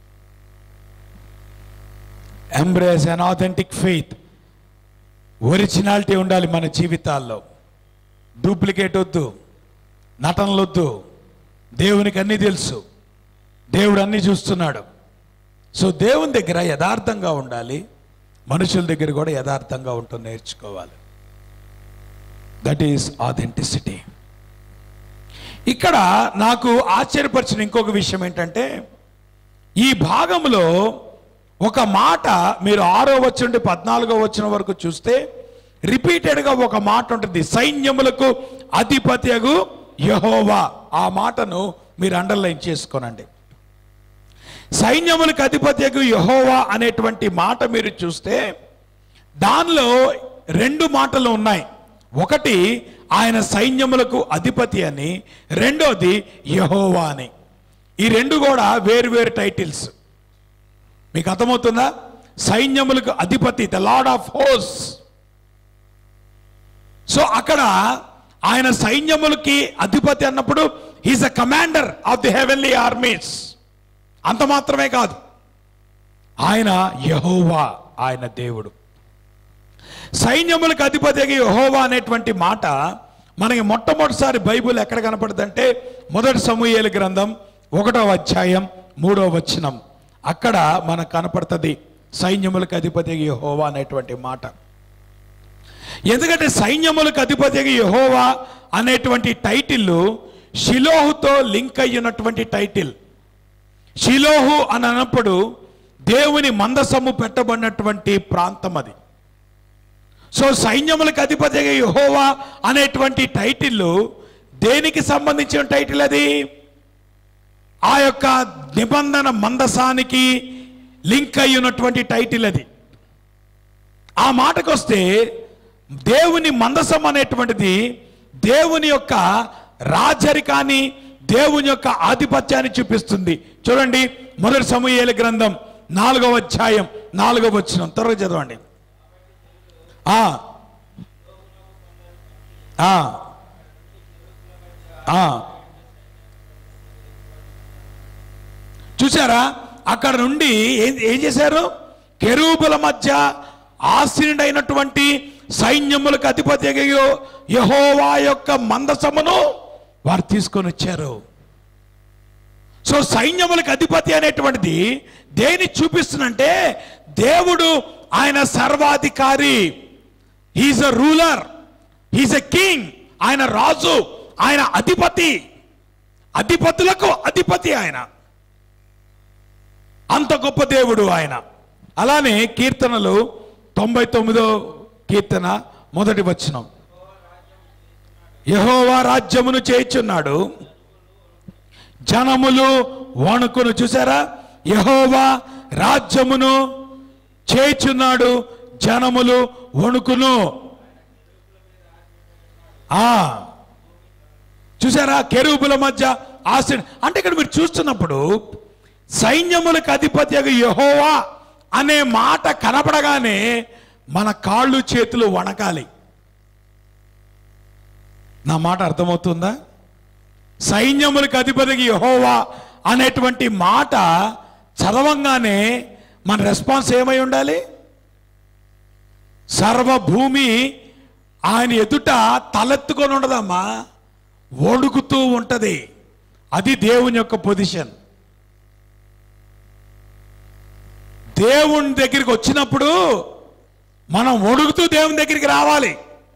embrace an authentic faith originality ఉండాలి మన జీవితాల్లో డూప్లికేట్ వద్దు నటనలు వద్దు దేవునికి అన్నీ తెలుసు దేవుడు అన్నీ చూస్తున్నాడు సో దేవుని దగ్గర యథార్థంగా ఉండాలి మనుషుల దగ్గర కూడా యథార్థంగా ఉంటుంది నేర్చుకోవాలి దట్ ఈస్ ఆథెంటిసిటీ ఇక్కడ నాకు ఆశ్చర్యపరిచిన ఇంకొక విషయం ఏంటంటే ఈ భాగంలో ఒక మాట మీరు ఆరో వచ్చి నుండి పద్నాలుగో వచ్చిన వరకు చూస్తే రిపీటెడ్గా ఒక మాట ఉంటుంది సైన్యములకు అధిపత్యగు యహోవా ఆ మాటను మీరు అండర్లైన్ చేసుకోనండి సైన్యములకు అధిపత్యకు యహోవా అనేటువంటి మాట మీరు చూస్తే దానిలో రెండు మాటలు ఉన్నాయి ఒకటి ఆయన సైన్యములకు అధిపతి అని రెండోది యహోవా అని ఈ రెండు కూడా వేరు వేరు టైటిల్స్ మీకు అర్థమవుతుందా సైన్యములకు అధిపతి ద లార్డ్ ఆఫ్ హోస్ సో అక్కడ ఆయన సైన్యములకి అధిపతి అన్నప్పుడు he's a commander of the heavenly armies అంత మాత్రమే కాదు ఆయన యహోవా ఆయన దేవుడు సైన్యములకు అధిపతిగా యహోవా అనేటువంటి మాట మనకి మొట్టమొదటిసారి బైబిల్ ఎక్కడ కనపడుతుందంటే మొదటి సమూహేలు గ్రంథం ఒకటో అధ్యాయం మూడో వచనం అక్కడ మనకు కనపడుతుంది సైన్యములకు అధిపతి యెహోవా అనేటువంటి మాట ఎందుకంటే సైన్యములకు అధిపతి యెహోవా అనేటువంటి టైటిల్ షిలోహుతో లింక్ అయ్యున్నటువంటి టైటిల్ షిలోహు అని అన్నప్పుడు దేవుని మందసము పెట్టబడినటువంటి ప్రాంతం అది సో సైన్యములకు అధిపతి యెహోవా అనేటువంటి టైటిల్ దేనికి సంబంధించిన టైటిల్ అది ఆ యొక్క నిబంధన మందసానికి లింక్ అయి ఉన్నటువంటి టైటిల్ అది ఆ మాటకు వస్తే దేవుని మందసం అనేటువంటిది దేవుని యొక్క రాజరికాన్ని దేవుని యొక్క ఆధిపత్యాన్ని చూపిస్తుంది చూడండి మొదటి సమూహేల గ్రంథం నాలుగవ అధ్యాయం నాలుగవ వచ్చిన త్వరగా చదవండి ఆ ఆ ఆ చూసారా అక్కడ నుండి ఏం ఏం చేశారు కెరూబుల మధ్య ఆసీనుడైనటువంటి సైన్యములకు అధిపతి యహోవా యొక్క మందసమును వారు తీసుకొని వచ్చారు సో సైన్యములకు అధిపతి అనేటువంటిది దేని చూపిస్తుందంటే దేవుడు ఆయన సర్వాధికారి he's a ruler he's a king ఆయన రాజు ఆయన అధిపతి అధిపతులకు అధిపతి ఆయన అంత గొప్ప దేవుడు ఆయన అలానే కీర్తనలు తొంభై తొమ్మిదో కీర్తన మొదటి వచనం యహోవా రాజ్యమును చేయుచున్నాడు జనములు వణుకును చూసారా యహోవా రాజ్యమును చేయుచున్నాడు జనములు వణుకును ఆ చూసారా కెరూబుల మధ్య ఆశ అంటే ఇక్కడ మీరు చూస్తున్నప్పుడు సైన్యములకు అధిపతి యహోవా అనే మాట కనపడగానే మన కాళ్ళు చేతులు వణకాలి నా మాట అర్థమవుతుందా సైన్యములకు అధిపతికి యహోవా అనేటువంటి మాట చదవంగానే మన రెస్పాన్స్ ఏమై ఉండాలి సర్వభూమి ఆయన ఎదుట తలెత్తుకొని ఉండదమ్మా వణుకుతూ ఉంటది అది దేవుని యొక్క పొజిషన్ దేవుని దగ్గరికి వచ్చినప్పుడు మనం వణుకుతూ దేవుని దగ్గరికి రావాలి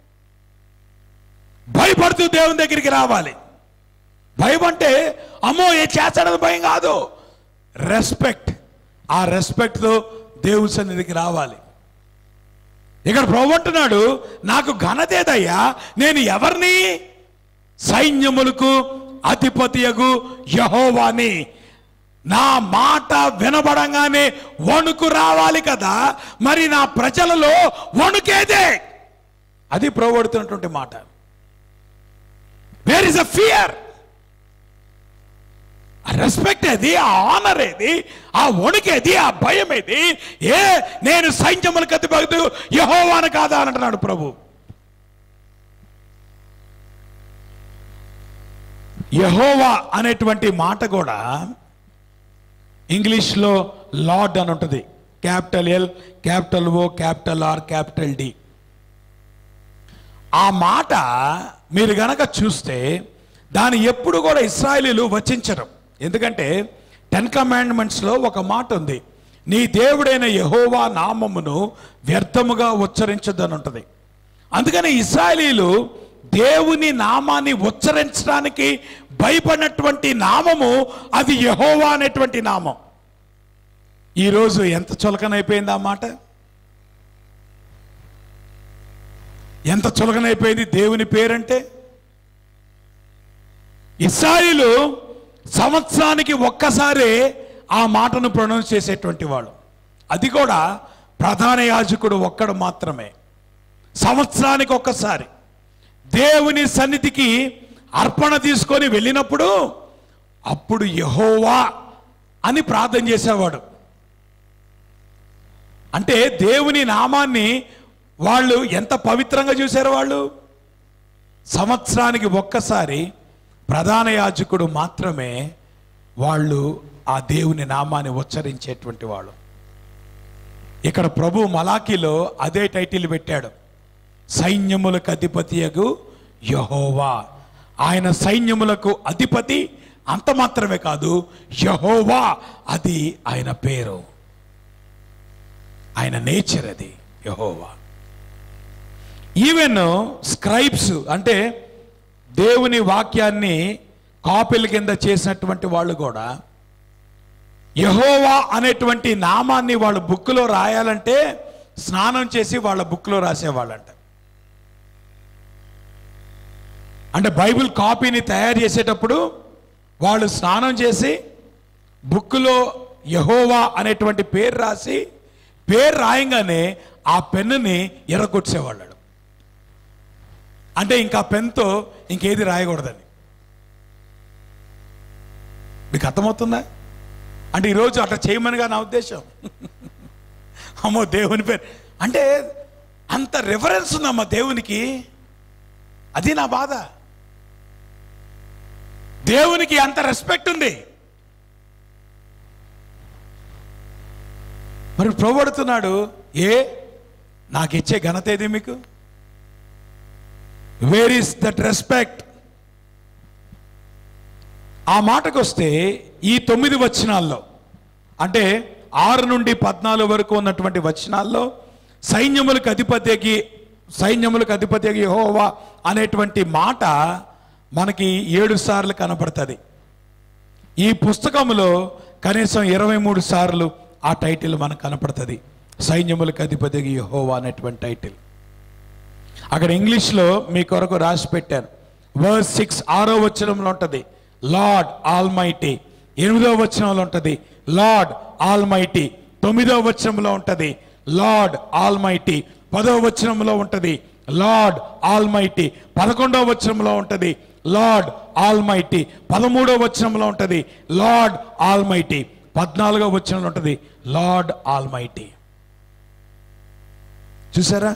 భయపడుతూ దేవుని దగ్గరికి రావాలి భయం అంటే అమ్మో ఏ చేస్తాడని భయం కాదు రెస్పెక్ట్ ఆ రెస్పెక్ట్తో దేవుని సన్నిధికి రావాలి ఇక్కడ ప్రభు అంటున్నాడు నాకు ఘనతేదయ్యా నేను ఎవరిని సైన్యములకు అధిపతియగు యహోవాని నా మాట వినబడంగానే వణుకు రావాలి కదా మరి నా ప్రజలలో వణుకేదే అది ప్రభుడుతున్నటువంటి మాట వేర్ ఇస్ అ ఫియర్ ఆ రెస్పెక్ట్ ఏది ఆ ఆనర్ ఏది ఆ వణుకేది ఆ భయం ఏది ఏ నేను సైన్యములకు అధిపతి యహోవాను కాదా అని అంటున్నాడు ప్రభు యహోవా అనేటువంటి మాట కూడా ఇంగ్లీష్లో లార్డ్ అని ఉంటుంది capital L capital O capital R capital D ఆ మాట మీరు గనక చూస్తే దాన్ని ఎప్పుడు కూడా ఇస్రాయలీలు వచించరు ఎందుకంటే టెన్ కమాండ్మెంట్స్లో ఒక మాట ఉంది నీ దేవుడైన యహోవా నామమును వ్యర్థముగా ఉచ్చరించదని ఉంటుంది అందుకని ఇస్రాయలీలు దేవుని నామాన్ని ఉచ్చరించడానికి భయపడినటువంటి నామము అది యహోవా అనేటువంటి నామం ఈరోజు ఎంత చులకనైపోయింది ఆ మాట ఎంత చులకనైపోయింది దేవుని పేరంటే ఇస్రాయిలు సంవత్సరానికి ఒక్కసారి ఆ మాటను ప్రొనౌన్స్ చేసేటువంటి వాళ్ళు అది కూడా ప్రధాన యాజకుడు ఒక్కడు మాత్రమే సంవత్సరానికి ఒక్కసారి దేవుని సన్నిధికి అర్పణ తీసుకొని వెళ్ళినప్పుడు అప్పుడు యహోవా అని ప్రార్థన చేసేవాడు అంటే దేవుని నామాన్ని వాళ్ళు ఎంత పవిత్రంగా చూశారు వాళ్ళు సంవత్సరానికి ఒక్కసారి ప్రధాన యాజకుడు మాత్రమే వాళ్ళు ఆ దేవుని నామాన్ని ఉచ్చరించేటువంటి వాళ్ళు ఇక్కడ ప్రభు మలాకిలో అదే టైటిల్ పెట్టాడు సైన్యములకు అధిపతియగు యహోవా ఆయన సైన్యములకు అధిపతి అంత మాత్రమే కాదు యహోవా అది ఆయన పేరు ఆయన నేచర్ అది యహోవా ఈవెన్ స్క్రైబ్స్ అంటే దేవుని వాక్యాన్ని కాపీల కింద చేసినటువంటి వాళ్ళు కూడా యహోవా అనేటువంటి నామాన్ని వాళ్ళ బుక్లో రాయాలంటే స్నానం చేసి వాళ్ళ బుక్లో రాసేవాళ్ళంట అంటే బైబిల్ కాపీని తయారు చేసేటప్పుడు వాళ్ళు స్నానం చేసి బుక్లో యహోవా అనేటువంటి పేరు రాసి పేరు రాయంగానే ఆ పెన్నుని ఎర్రగొట్టేవాళ్ళు అంటే ఇంకా పెన్తో ఇంకేది రాయకూడదని మీకు అర్థమవుతుందా అంటే ఈరోజు అట్లా చేయమనిగా నా ఉద్దేశం అమ్మో దేవుని పేరు అంటే అంత రెఫరెన్స్ ఉందమ్మా దేవునికి అది నా బాధ దేవునికి అంత రెస్పెక్ట్ ఉంది మరి ప్రోబడుతున్నాడు ఏ నాకు ఇచ్చే ఘనత ఏది మీకు వేర్ ఇస్ దట్ రెస్పెక్ట్ ఆ మాటకు వస్తే ఈ తొమ్మిది వచనాల్లో అంటే ఆరు నుండి పద్నాలుగు వరకు ఉన్నటువంటి వచనాల్లో సైన్యములకు అధిపతికి సైన్యములకు అధిపతికి యెహోవా అనేటువంటి మాట మనకి ఏడు సార్లు కనపడుతుంది ఈ పుస్తకంలో కనీసం ఇరవై మూడు సార్లు ఆ టైటిల్ మనకు కనపడుతుంది సైన్యములకు అధిపతికి యెహోవా అనేటువంటి టైటిల్ అక్కడ ఇంగ్లీష్లో మీ కొరకు రాసి పెట్టాను వర్స్ సిక్స్ ఆరో వచనంలో ఉంటుంది లార్డ్ ఆల్ మైటీ ఎనిమిదో వచనంలో ఉంటుంది లార్డ్ ఆల్ మైటీ తొమ్మిదో వచనంలో ఉంటుంది లార్డ్ ఆల్ మైటీ పదో వచనంలో ఉంటుంది లార్డ్ ఆల్ మైటీ పదకొండో వచనంలో ఉంటుంది లార్డ్ ఆల్ మైటీ పదమూడో వచనంలో ఉంటుంది లార్డ్ ఆల్ మైటీ పద్నాలుగో వచనంలో ఉంటుంది లార్డ్ ఆల్ మైటీ చూసారా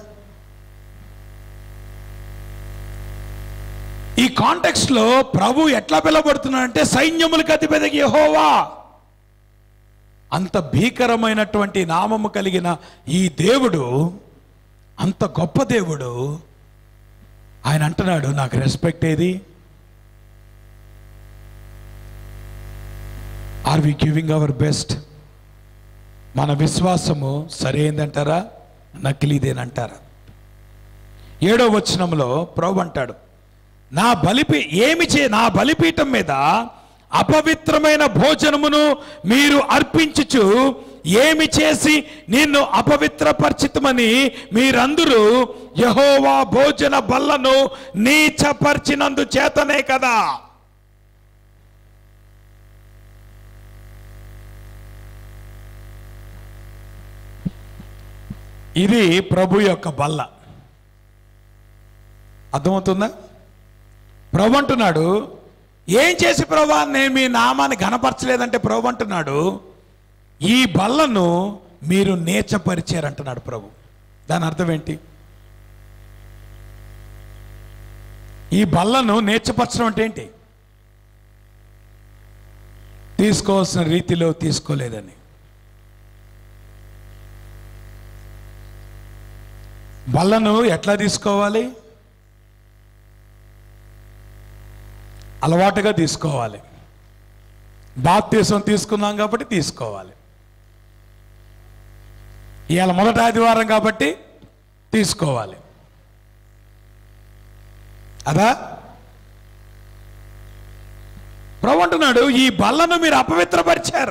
ఈ కాంటెక్స్ట్ లో ప్రభు ఎట్లా పిలవబడుతున్నాడంటే సైన్యములకు అధిపతికి యెహోవా అంత భీకరమైనటువంటి నామము కలిగిన ఈ దేవుడు అంత గొప్ప దేవుడు ఆయన అంటున్నాడు నాకు రెస్పెక్ట్ ఏది are we giving our best మన విశ్వాసము సరైందంటారా నకిలీదేనంటారా ఏడో వచనంలో ప్రభు అంటాడు నా బలిపీ ఏమి చే నా బలిపీఠం మీద అపవిత్రమైన భోజనమును మీరు అర్పించుచు ఏమి చేసి నిన్ను అపవిత్రపరిచితమని మీరందరూ యహోవా భోజన బల్లను నీచపరిచినందు చేతనే కదా ఇది ప్రభు యొక్క బల్ల అర్థమవుతుందా ప్రభు అంటున్నాడు ఏం చేసి ప్రభా నేను మీ నామాన్ని ఘనపరచలేదంటే ప్రభు అంటున్నాడు ఈ బల్లను మీరు నేర్చపరిచారంటున్నాడు ప్రభు దాని అర్థం ఏంటి ఈ బల్లను నేర్చపరచడం అంటే ఏంటి తీసుకోవాల్సిన రీతిలో తీసుకోలేదని బల్లను ఎట్లా తీసుకోవాలి అలవాటుగా తీసుకోవాలి బాప్తీసం తీసుకున్నాం కాబట్టి తీసుకోవాలి ఇవాళ మొదటి ఆదివారం కాబట్టి తీసుకోవాలి అదా ప్రభు అంటున్నాడు ఈ బల్లను మీరు అపవిత్రపరిచారు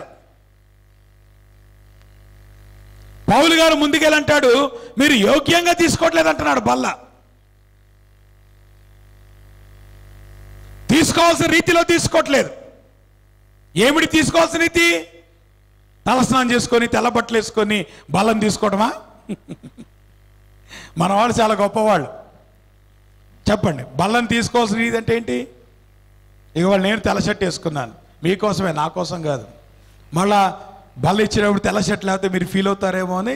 పౌలు గారు ముందుకెళ్ళంటాడు మీరు యోగ్యంగా తీసుకోవట్లేదు అంటున్నాడు బల్ల తీసుకోవాల్సిన రీతిలో తీసుకోవట్లేదు ఏమిటి తీసుకోవాల్సిన రీతి తలస్నానం చేసుకొని తెల్ల బట్టలు వేసుకొని బలం తీసుకోవడమా మన వాళ్ళు చాలా గొప్పవాళ్ళు చెప్పండి బల్లం తీసుకోవాల్సిన రీతి అంటే ఏంటి ఇక వాళ్ళు నేను తెల్ల షర్ట్ వేసుకున్నాను మీకోసమే నా కోసం కాదు మళ్ళా బల్ల ఇచ్చినప్పుడు తెల్ల షర్ట్ లేకపోతే మీరు ఫీల్ అవుతారేమో అని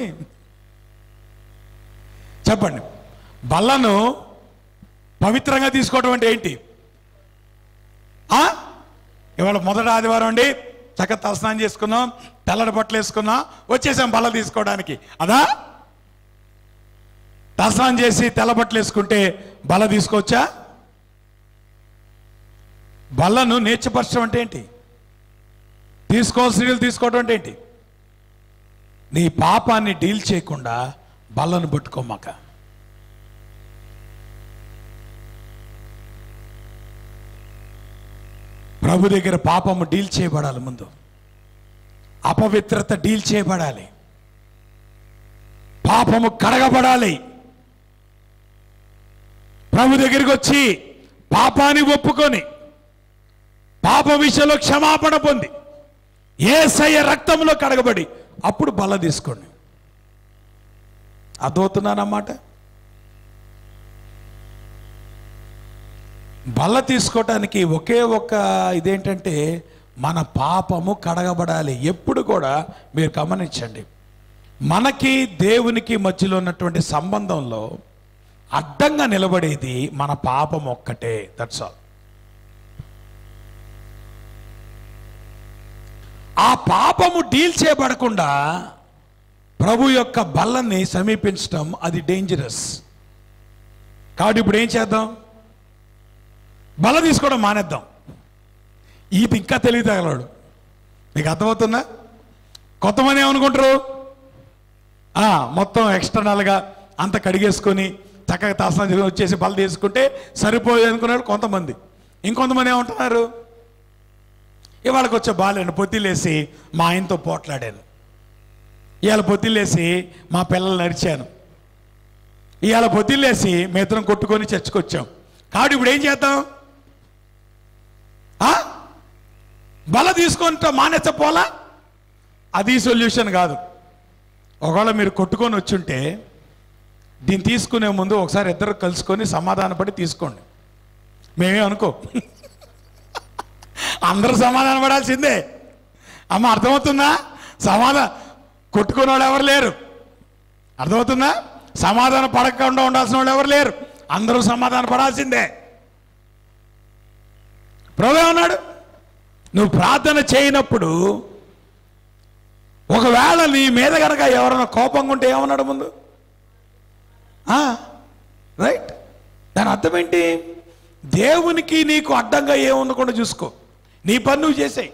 చెప్పండి బల్లను పవిత్రంగా తీసుకోవడం అంటే ఏంటి ఆ? ఇవాళ మొదటి ఆదివారం అండి చక్కగా తలస్నానం చేసుకున్నాం తెల్లటి బట్టలు వేసుకున్నాం వచ్చేసాం బల్ల తీసుకోవడానికి అదా తలస్నానం చేసి తెల్ల బట్టలు వేసుకుంటే బల్ల తీసుకోవచ్చా బల్లను నేర్చపరచడం అంటే ఏంటి తీసుకోవాల్సిన తీసుకోవడం అంటే ఏంటి నీ పాపాన్ని డీల్ చేయకుండా బల్లను పట్టుకోమాక ప్రభు దగ్గర పాపము డీల్ చేయబడాలి ముందు అపవిత్రత డీల్ చేయబడాలి పాపము కడగబడాలి ప్రభు దగ్గరికి వచ్చి పాపాన్ని ఒప్పుకొని పాప విషయంలో క్షమాపణ పొంది ఏసయ్య రక్తంలో కడగబడి అప్పుడు బల్ల తీసుకోండి అర్థమవుతున్నానన్నమాట బల్ల తీసుకోవటానికి ఒకే ఒక ఇదేంటంటే మన పాపము కడగబడాలి ఎప్పుడు కూడా మీరు గమనించండి మనకి దేవునికి మధ్యలో ఉన్నటువంటి సంబంధంలో అడ్డంగా నిలబడేది మన పాపం ఒక్కటే దట్స్ ఆల్ ఆ పాపము డీల్ చేయబడకుండా ప్రభు యొక్క బల్లని సమీపించడం అది డేంజరస్ కాబట్టి ఇప్పుడు ఏం చేద్దాం బల్ల తీసుకోవడం మానేద్దాం ఇది ఇంకా తెలివితగలడు మీకు అర్థమవుతుందా కొంతమంది ఏమనుకుంటారు ఆ, మొత్తం ఎక్స్టర్నల్గా అంత కడిగేసుకొని చక్కగా తాసనం చేసుకొని వచ్చేసి బల్ల తీసుకుంటే సరిపోయి అనుకున్నారు కొంతమంది ఇంకొంతమంది ఏమంటున్నారు ఇవాళకి వచ్చే బాలేను పొత్తిలేసి మా ఆయనతో పోట్లాడాను ఇవాళ పొత్తిలేసి మా పిల్లలు నరిచాను ఇవాళ పొత్తిలేసి మీ ఇద్దరం కొట్టుకొని చర్చకొచ్చాం కాబట్టి ఇప్పుడు ఏం చేద్దాం ఆ? బల తీసుకుంటా మానేచ్చపోలా అది సొల్యూషన్ కాదు ఒకవేళ మీరు కొట్టుకొని వచ్చుంటే దీన్ని తీసుకునే ముందు ఒకసారి ఇద్దరు కలుసుకొని సమాధానపడి తీసుకోండి మేమే అనుకో అందరూ సమాధాన పడాల్సిందే అమ్మ అర్థమవుతుందా సమాధానం కొట్టుకునే వాళ్ళు ఎవరు లేరు అర్థమవుతుందా సమాధానం పడకుండా ఉండాల్సిన వాళ్ళు ఎవరు లేరు అందరూ సమాధాన పడాల్సిందే ప్రభు ఉన్నాడు నువ్వు ప్రార్థన చేయనప్పుడు ఒకవేళ నీ మీద కనుక ఎవరైనా కోపంగా ఉంటే ఏమన్నాడు ముందు రైట్ దాని అర్థం ఏంటి దేవునికి నీకు అడ్డంగా ఏముండకుండా చూసుకో నీ పని నువ్వు చేసేయి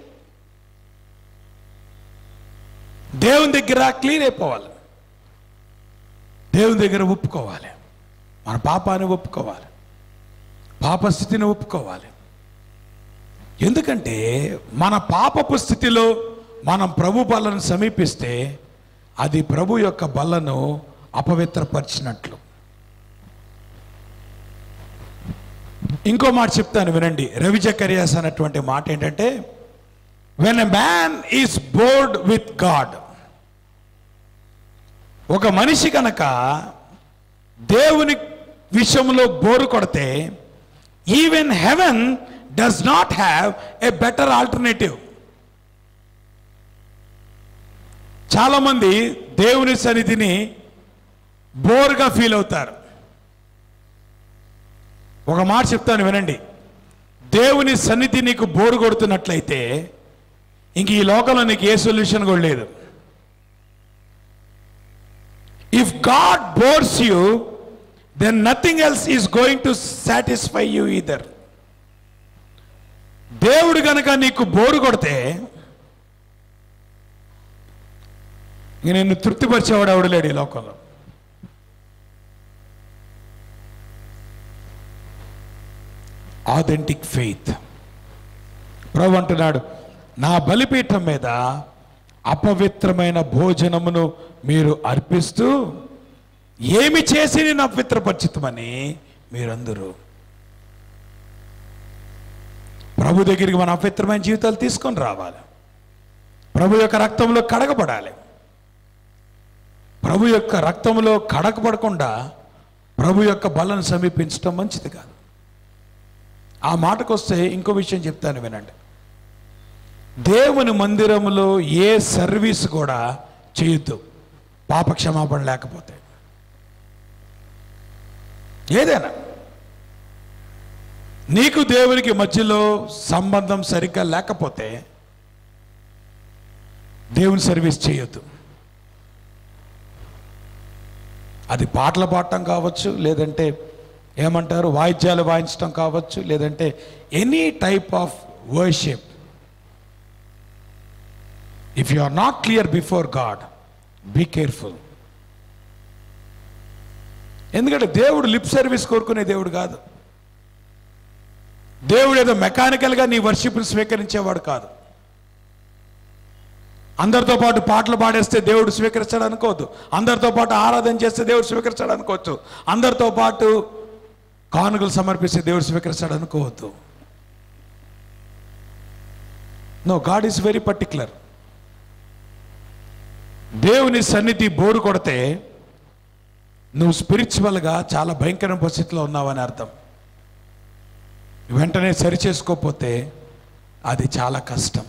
దేవుని దగ్గర క్లీన్ అయిపోవాలి దేవుని దగ్గర ఒప్పుకోవాలి మన పాపాన్ని ఒప్పుకోవాలి పాప స్థితిని ఒప్పుకోవాలి ఎందుకంటే మన పాపపు స్థితిలో మనం ప్రభు బల్లను సమీపిస్తే అది ప్రభు యొక్క బల్లను అపవిత్రపరిచినట్లు ఇంకో మాట చెప్తాను వినండి రవి జకరియాస్ అన్నటువంటి మాట ఏంటంటే when a man is bored with God ఒక మనిషి కనుక దేవుని విషయంలో బోరు కొడితే even heaven does not have a better alternative చాలామంది దేవుని సన్నిధిని బోర్గా ఫీల్ అవుతారు ఒక మాట చెప్తాను వినండి దేవుని సన్నిధి నీకు బోరు కొడుతున్నట్లయితే ఇంక ఈ లోకంలో నీకు ఏ సొల్యూషన్ కూడా లేదు if God bores you then nothing else is going to satisfy you either దేవుడు గనక నీకు బోరు కొడితే ఇంక నిన్ను తృప్తిపరిచేవాడు ఎవడు లేడు ఈ లోకంలో ఆథెంటిక్ ఫెయిత్ ప్రభు అంటున్నాడు నా బలిపీఠం మీద అపవిత్రమైన భోజనమును మీరు అర్పిస్తూ ఏమి చేసి నేను అపవిత్రపరిచితమని మీరందరూ ప్రభు దగ్గరికి మన అపవిత్రమైన జీవితాలు తీసుకొని రావాలి ప్రభు యొక్క రక్తంలో కడగబడాలి ప్రభు యొక్క రక్తంలో కడగబడకుండా ప్రభు యొక్క బలను సమీపించడం మంచిది కాదు ఆ మాటకు వస్తే ఇంకో విషయం చెప్తాను వినండి దేవుని మందిరంలో ఏ సర్వీస్ కూడా చేయొద్దు పాప క్షమాపణ లేకపోతే ఏదైనా నీకు దేవునికి మధ్యలో సంబంధం సరిగ్గా లేకపోతే దేవుని సర్వీస్ చేయొద్దు అది పాటలు పాడటం కావచ్చు లేదంటే ఏమంటారు వాయిద్యాలు వాయించడం కావచ్చు లేదంటే any type of worship if you are not clear before God be careful ఎందుకంటే దేవుడు లిప్ సర్వీస్ కోరుకునే దేవుడు కాదు దేవుడు ఏదో మెకానికల్గా నీ వర్షిప్ని స్వీకరించేవాడు కాదు అందరితో పాటు పాటలు పాడేస్తే దేవుడు స్వీకరిస్తాడు అనుకోవద్దు అందరితో పాటు ఆరాధన చేస్తే దేవుడు స్వీకరిస్తాడు అనుకోవచ్చు అందరితో పాటు కానుకలు సమర్పిస్తే దేవుడు స్వీకరిస్తాడు అనుకోవద్దు no God is very particular దేవుని సన్నిధి బోరు కొడితే నువ్వు స్పిరిచువల్గా చాలా భయంకరమైన పరిస్థితిలో ఉన్నావని అర్థం వెంటనే సరిచేసుకోకపోతే అది చాలా కష్టం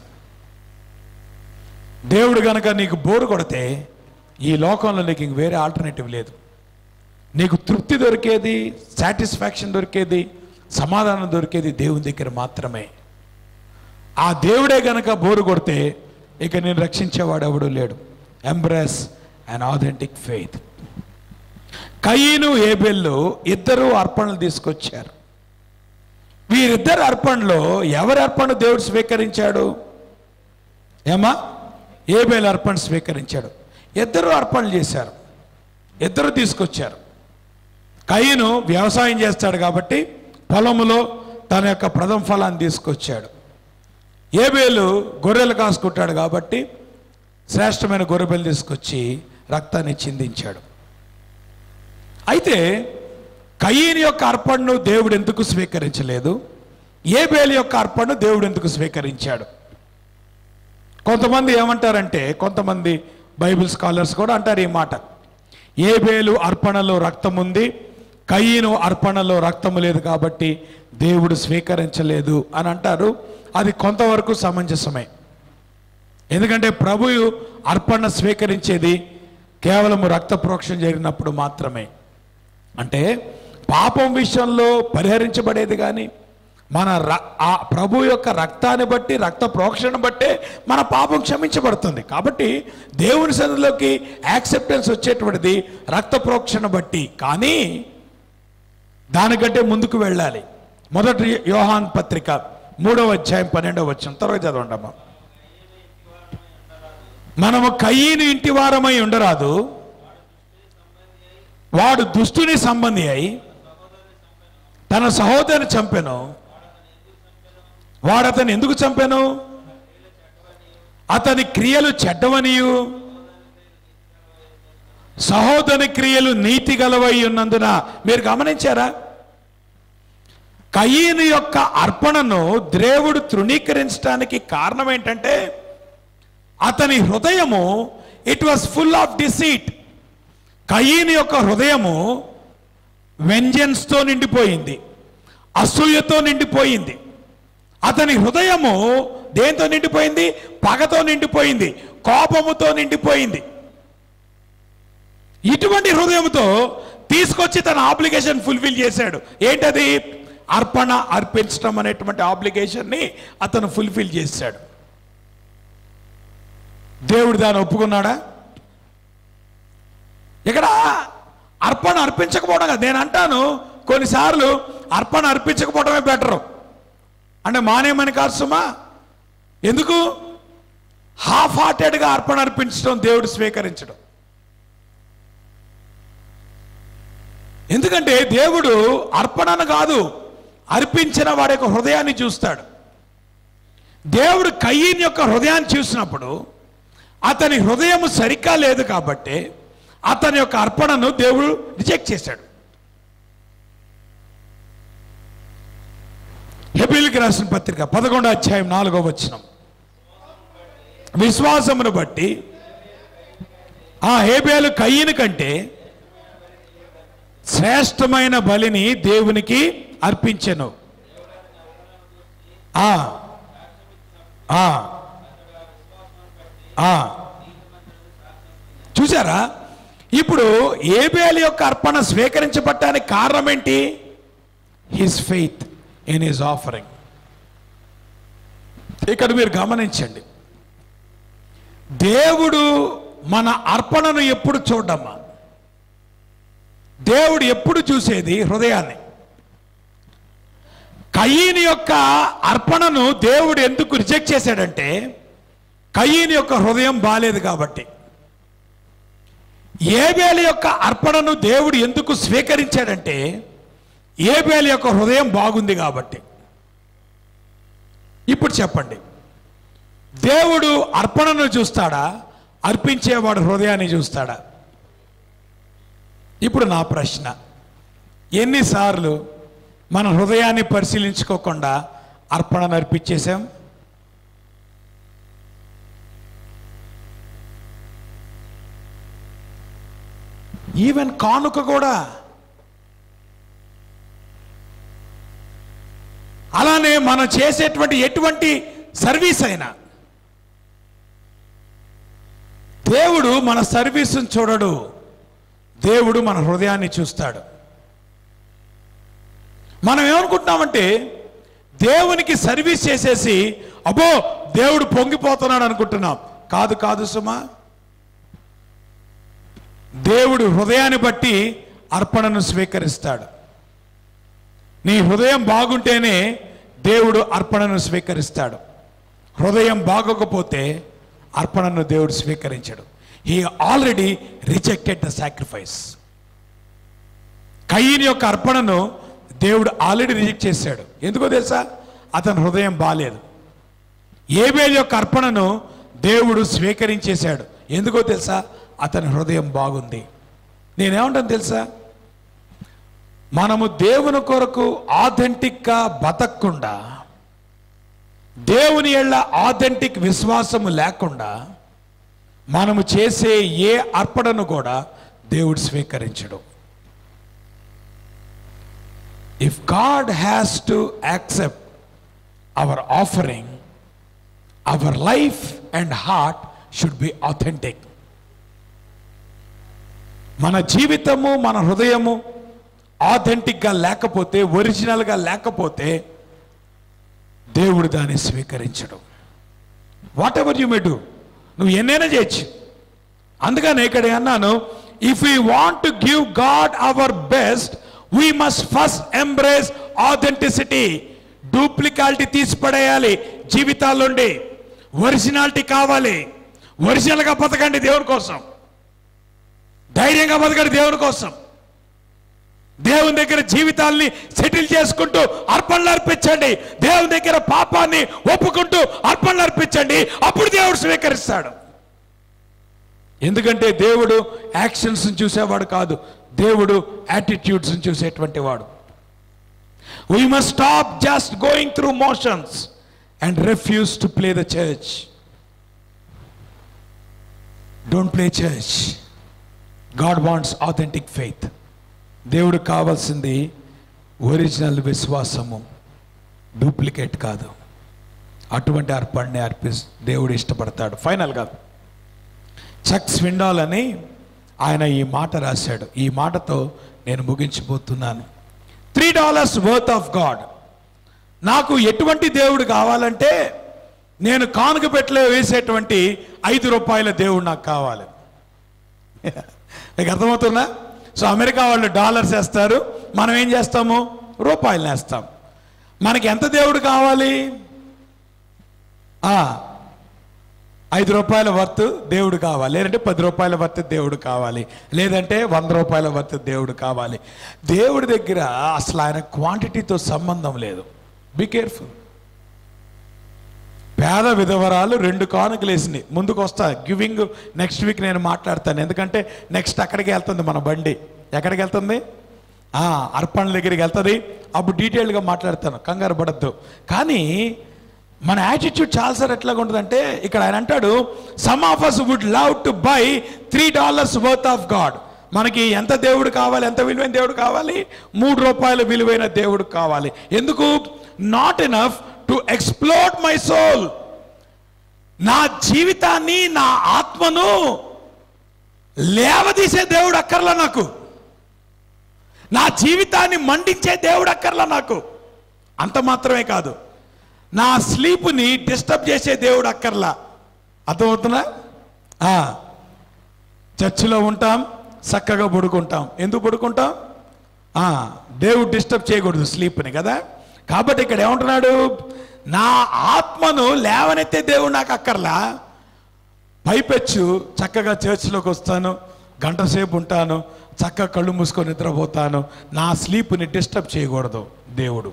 దేవుడు గనక నీకు బోరు కొడితే ఈ లోకంలో నీకు ఇంక వేరే ఆల్టర్నేటివ్ లేదు నీకు తృప్తి దొరికేది సాటిస్ఫాక్షన్ దొరికేది సమాధానం దొరికేది దేవుని దగ్గర మాత్రమే ఆ దేవుడే గనక బోరు కొడితే ఇక నేను రక్షించేవాడు ఎవడు లేడు ఎంబ్రెస్ అండ్ ఆథెంటిక్ ఫెయిత్ కయీను ఏబెల్లు ఇద్దరు అర్పణలు తీసుకొచ్చారు వీరిద్దరు అర్పణలో ఎవరి అర్పణ దేవుడు స్వీకరించాడు ఏమా ఏబేల్ అర్పణ స్వీకరించాడు ఇద్దరు అర్పణలు చేశారు ఇద్దరు తీసుకొచ్చారు కయ్యను వ్యవసాయం చేస్తాడు కాబట్టి పొలములో తన యొక్క ప్రథమ ఫలాన్ని తీసుకొచ్చాడు ఏబేలు గొర్రెలు కాసుకుంటాడు కాబట్టి శ్రేష్టమైన గొర్రెబెలు తీసుకొచ్చి రక్తాన్ని చిందించాడు అయితే కయ్యని యొక్క అర్పణను దేవుడు ఎందుకు స్వీకరించలేదు ఏబేలు యొక్క అర్పణను దేవుడు ఎందుకు స్వీకరించాడు కొంతమంది ఏమంటారంటే కొంతమంది బైబిల్ స్కాలర్స్ కూడా అంటారు ఈ మాట ఏబేలు అర్పణలో రక్తం ఉంది కయ్యను అర్పణలో రక్తము లేదు కాబట్టి దేవుడు స్వీకరించలేదు అని అంటారు అది కొంతవరకు సమంజసమే ఎందుకంటే ప్రభు అర్పణ స్వీకరించేది కేవలం రక్త ప్రోక్షణ జరిగినప్పుడు మాత్రమే అంటే పాపం విషయంలో పరిహరించబడేది కానీ మన ర- ఆ ప్రభు యొక్క రక్తాన్ని బట్టి రక్త ప్రోక్షణ బట్టే మన పాపం క్షమించబడుతుంది కాబట్టి దేవుని సన్నిధిలోకి యాక్సెప్టెన్స్ వచ్చేటువంటిది రక్త ప్రోక్షణ బట్టి కానీ దానికంటే ముందుకు వెళ్ళాలి మొదటి యోహాన్ పత్రిక మూడవ అధ్యాయం పన్నెండవ వచ్చిన తర్వాత చదవండి అమ్మా మనము కయ్యను ఇంటి వారమై ఉండరాదు వాడు దుష్టుని సంబంధి అయి తన సహోదరుని చంపెను వాడు అతను ఎందుకు చంపెను అతని క్రియలు చెడ్డవనియు సహోదరుని క్రియలు నీతి గలవై ఉన్నందున మీరు గమనించారా కయీను యొక్క అర్పణను దేవుడు తృణీకరించడానికి కారణం ఏంటంటే అతని హృదయము it was full of deceit కయీని యొక్క హృదయము వెంజన్స్తో నిండిపోయింది అసూయతో నిండిపోయింది అతని హృదయము దేంతో నిండిపోయింది పగతో నిండిపోయింది కోపముతో నిండిపోయింది ఇటువంటి హృదయంతో తీసుకొచ్చి తన ఆబ్లిగేషన్ ఫుల్ఫిల్ చేశాడు ఏంటది అర్పణ అర్పించడం అనేటువంటి ఆబ్లిగేషన్ని అతను ఫుల్ఫిల్ చేశాడు దేవుడు దాన్ని ఒప్పుకున్నాడా ఇక్కడ అర్పణ అర్పించకపోవడం కాదు నేను అంటాను కొన్నిసార్లు అర్పణ అర్పించకపోవడమే బెటరు అంటే మానేమని కాదు సుమా ఎందుకు హాఫ్ హార్టెడ్గా అర్పణ అర్పించడం దేవుడు స్వీకరించడం ఎందుకంటే దేవుడు అర్పణను కాదు అర్పించిన వాడి యొక్క హృదయాన్ని చూస్తాడు దేవుడు కయ్యన్ యొక్క హృదయాన్ని చూసినప్పుడు అతని హృదయం సరిగ్గా లేదు కాబట్టి అతని యొక్క అర్పణను దేవుడు రిజెక్ట్ చేశాడు హెబిల్కి రాసిన పత్రిక పదకొండో అధ్యాయం నాలుగో వచనం విశ్వాసమును బట్టి ఆ హేబేలు కయ్యను కంటే శ్రేష్టమైన బలిని దేవునికి అర్పించెను ఆ ఆ ఆ చూసారా ఇప్పుడు ఏబేల్ యొక్క అర్పణ స్వీకరించబడటానికి కారణం ఏంటి his faith in his offering ఇక్కడ మీరు గమనించండి దేవుడు మన అర్పణను ఎప్పుడు చూడమ్మా దేవుడు ఎప్పుడు చూసేది హృదయాన్ని కయ్యని యొక్క అర్పణను దేవుడు ఎందుకు రిజెక్ట్ చేశాడంటే కయ్యని యొక్క హృదయం బాలేదు కాబట్టి ఏబేలు యొక్క అర్పణను దేవుడు ఎందుకు స్వీకరించాడంటే ఏబేలు యొక్క హృదయం బాగుంది కాబట్టి ఇప్పుడు చెప్పండి దేవుడు అర్పణను చూస్తాడా అర్పించేవాడు హృదయాన్ని చూస్తాడా ఇప్పుడు నా ప్రశ్న ఎన్నిసార్లు మన హృదయాన్ని పరిశీలించుకోకుండా అర్పణను అర్పించేశాం ఈవెన్ కానుక కూడా అలానే మనం చేసేటువంటి ఎటువంటి సర్వీస్ అయినా దేవుడు మన సర్వీస్ని చూడడు దేవుడు మన హృదయాన్ని చూస్తాడు మనం ఏమనుకుంటున్నామంటే దేవునికి సర్వీస్ చేసేసి అబ్బో దేవుడు పొంగిపోతున్నాడు అనుకుంటున్నాం కాదు కాదు సుమా దేవుడు హృదయాన్ని బట్టి అర్పణను స్వీకరిస్తాడు నీ హృదయం బాగుంటేనే దేవుడు అర్పణను స్వీకరిస్తాడు హృదయం బాగోకపోతే అర్పణను దేవుడు స్వీకరించడు he already rejected the sacrifice కయ్యని యొక్క అర్పణను దేవుడు ఆల్రెడీ రిజెక్ట్ చేశాడు ఎందుకో తెలుసా అతని హృదయం బాలేదు ఏబేల్ యొక్క అర్పణను దేవుడు స్వీకరించేశాడు ఎందుకో తెలుసా అతని హృదయం బాగుంది నేనేమంటాను తెలుసా మనము దేవుని కొరకు ఆథెంటిక్గా బతకకుండా దేవుని ఎళ్ళ ఆథెంటిక్ విశ్వాసము లేకుండా మనము చేసే ఏ అర్పణను కూడా దేవుడు స్వీకరించడు if God has to accept our offering our life and heart should be authentic మన జీవితము మన హృదయము ఆథెంటిక్గా లేకపోతే ఒరిజినల్గా లేకపోతే దేవుడు దాన్ని స్వీకరించడు whatever you may do నువ్వు ఎన్నైనా చేయొచ్చు అందుకని ఇక్కడ అన్నాను if you want to give God our best we must first embrace authenticity duplicality తీసిపడేయాలి జీవితాల్లోండి ఒరిజినాలిటీ కావాలి ఒరిజినల్గా బతకండి దేవుని కోసం ధైర్యంగా బతకండి దేవుని కోసం దేవుని దగ్గర జీవితాల్ని సెటిల్ చేసుకుంటూ అర్పణలు అర్పించండి దేవుని దగ్గర పాపాన్ని ఒప్పుకుంటూ అర్పణలు అర్పించండి అప్పుడు దేవుడు స్వీకరిస్తాడు ఎందుకంటే దేవుడు యాక్షన్స్ చూసేవాడు కాదు దేవుడు యాటిట్యూడ్స్ చూసేటువంటి వాడు we must stop just going through motions and refuse to play the church don't play church God wants authentic faith దేవుడు కావాల్సింది ఒరిజినల్ విశ్వాసము డూప్లికేట్ కాదు అటువంటి అర్పణని అర్పి దేవుడు ఇష్టపడతాడు ఫైనల్గా చక్ స్విండాల్ అని ఆయన ఈ మాట రాశాడు ఈ మాటతో నేను ముగించిపోతున్నాను three dollars worth of God నాకు ఎటువంటి దేవుడు కావాలంటే నేను కానుక పెట్టలో వేసేటువంటి ఐదు రూపాయల దేవుడు నాకు కావాలి మీకు అర్థమవుతుందా సో అమెరికా వాళ్ళు డాలర్స్ వేస్తారు మనం ఏం చేస్తాము రూపాయలు వేస్తాం మనకి ఎంత దేవుడు కావాలి ఆ, ఐదు రూపాయల వర్త్ దేవుడు కావాలి లేదంటే పది రూపాయల వర్త్ దేవుడు కావాలి లేదంటే వంద రూపాయల వర్త్ దేవుడు కావాలి దేవుడి దగ్గర అసలు ఆయన క్వాంటిటీతో సంబంధం లేదు బి కేర్ఫుల్ పేద విధవరాలు రెండు కానుకలు వేసినాయి ముందుకు వస్తా గివింగ్ నెక్స్ట్ వీక్ నేను మాట్లాడతాను ఎందుకంటే నెక్స్ట్ అక్కడికి వెళ్తుంది మన బండి ఎక్కడికి వెళ్తుంది ఆ, అర్పణల దగ్గరికి వెళ్తుంది అప్పుడు డీటెయిల్గా మాట్లాడతాను కంగారు పడద్దు కానీ మన యాటిట్యూడ్ చాలాసార్లు ఎట్లాగా ఉంటుందంటే ఇక్కడ ఆయన అంటాడు some of us would love to buy three dollars worth of God మనకి ఎంత దేవుడు కావాలి ఎంత విలువైన దేవుడు కావాలి మూడు రూపాయల విలువైన దేవుడు కావాలి ఎందుకు not enough to explore my soul నా జీవితాన్ని నా ఆత్మను లేవదీసే దేవుడు అక్కర్లా నాకు నా జీవితాన్ని మండించే దేవుడు అక్కర్లా నాకు అంత మాత్రమే కాదు నా స్లీప్ని డిస్టర్బ్ చేసే దేవుడు అక్కర్లా అర్థమవుతున్నా ఆ, చర్చిలో ఉంటాం చక్కగా పడుకుంటాం ఎందుకు పడుకుంటాం ఆ, దేవుడు డిస్టర్బ్ చేయకూడదు స్లీప్ని కదా కాబట్టి ఇక్కడ ఏమంటున్నాడు నా ఆత్మను లేవనెత్తే దేవుడు నాకు అక్కర్లా పైపెచ్చు చక్కగా చర్చిలోకి వస్తాను గంట సేపు ఉంటాను చక్కగా కళ్ళు మూసుకొని నిద్రపోతాను నా స్లీప్ని డిస్టర్బ్ చేయకూడదు దేవుడు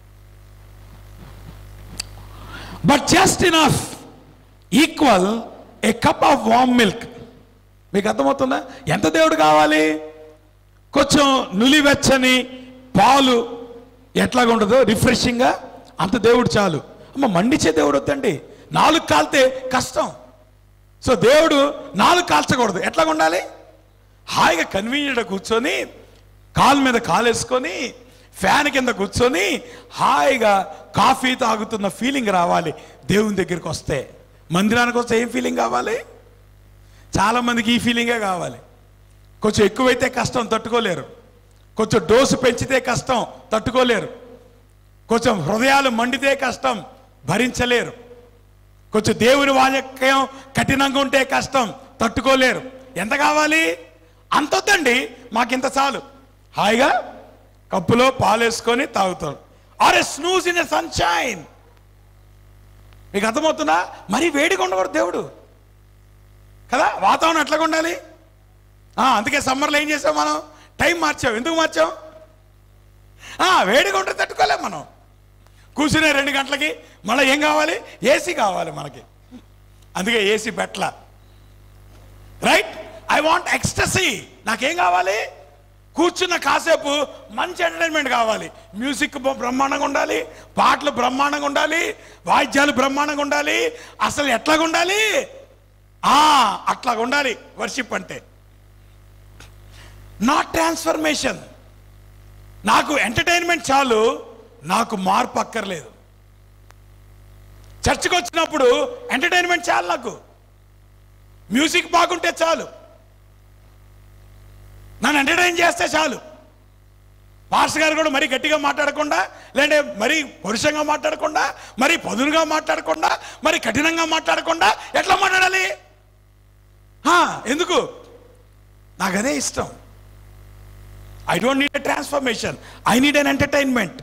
but just enough equal a cup of warm milk మీకు అర్థమవుతుందా ఎంత దేవుడు కావాలి కొంచెం నులివెచ్చని పాలు ఎట్లాగా ఉండదో రిఫ్రెషింగ్గా అంత దేవుడు చాలు అమ్మ మండిచే దేవుడు వద్దండి నాలుగు కాలితే కష్టం సో దేవుడు నాలుగు కాల్చకూడదు ఎట్లాగా ఉండాలి హాయిగా కన్వీనియంట్గా కూర్చొని కాలు మీద కాలేసుకొని ఫ్యాన్ కింద కూర్చొని హాయిగా కాఫీ తాగుతున్న ఫీలింగ్ రావాలి దేవుని దగ్గరికి వస్తే మందిరానికి వస్తే ఏం ఫీలింగ్ కావాలి చాలా మందికి ఈ ఫీలింగే కావాలి కొంచెం ఎక్కువైతే కష్టం తట్టుకోలేరు కొంచెం డోసు పెంచితే కష్టం తట్టుకోలేరు కొంచెం హృదయాలు మండితే కష్టం భరించలేరు కొంచెం దేవుని వాక్యం కఠినంగా ఉంటే కష్టం తట్టుకోలేరు ఎంత కావాలి అంత వద్దండి మాకింత చాలు హాయిగా కప్పులో పాలేసుకొని తాగుతాం or a snooze in a sunshine మీకు అర్థమవుతుందా మరి వేడిగా ఉండకూడదు దేవుడు కదా వాతావరణం ఎట్లాగా ఉండాలి ఆ, అందుకే సమ్మర్లో ఏం చేసాం మనం టైం మార్చాం ఎందుకు మార్చాం ఆ, వేడిగా ఉంటే తట్టుకోలేం మనం కూర్చునే రెండు గంటలకి మళ్ళీ ఏం కావాలి ఏసీ కావాలి మనకి అందుకే ఏసీ పెట్టల రైట్ ఐ వాంట్ ఎక్స్టసీ నాకేం కావాలి కూర్చున్న కాసేపు మంచి ఎంటర్టైన్మెంట్ కావాలి మ్యూజిక్ బ- బ్రహ్మాండంగా ఉండాలి పాటలు బ్రహ్మాండంగా ఉండాలి వాయిద్యాలు బ్రహ్మాండంగా ఉండాలి అసలు ఎట్లాగా ఉండాలి ఆ అట్లాగా ఉండాలి వర్షిప్ అంటే నాట్ ట్రాన్స్ఫర్మేషన్ నాకు ఎంటర్టైన్మెంట్ చాలు నాకు మార్పు అక్కర్లేదు చర్చికి వచ్చినప్పుడు ఎంటర్టైన్మెంట్ చాలు నాకు మ్యూజిక్ బాగుంటే చాలు నన్ను ఎంటర్టైన్ చేస్తే చాలు పాస్టర్ గారు కూడా మరీ గట్టిగా మాట్లాడకుండా లేదంటే మరీ పరుషంగా మాట్లాడకుండా మరీ పదునుగా మాట్లాడకుండా మరి కఠినంగా మాట్లాడకుండా ఎట్లా మాట్లాడాలి హా, ఎందుకు నాకు అదే ఇష్టం I don't need a transformation I need an entertainment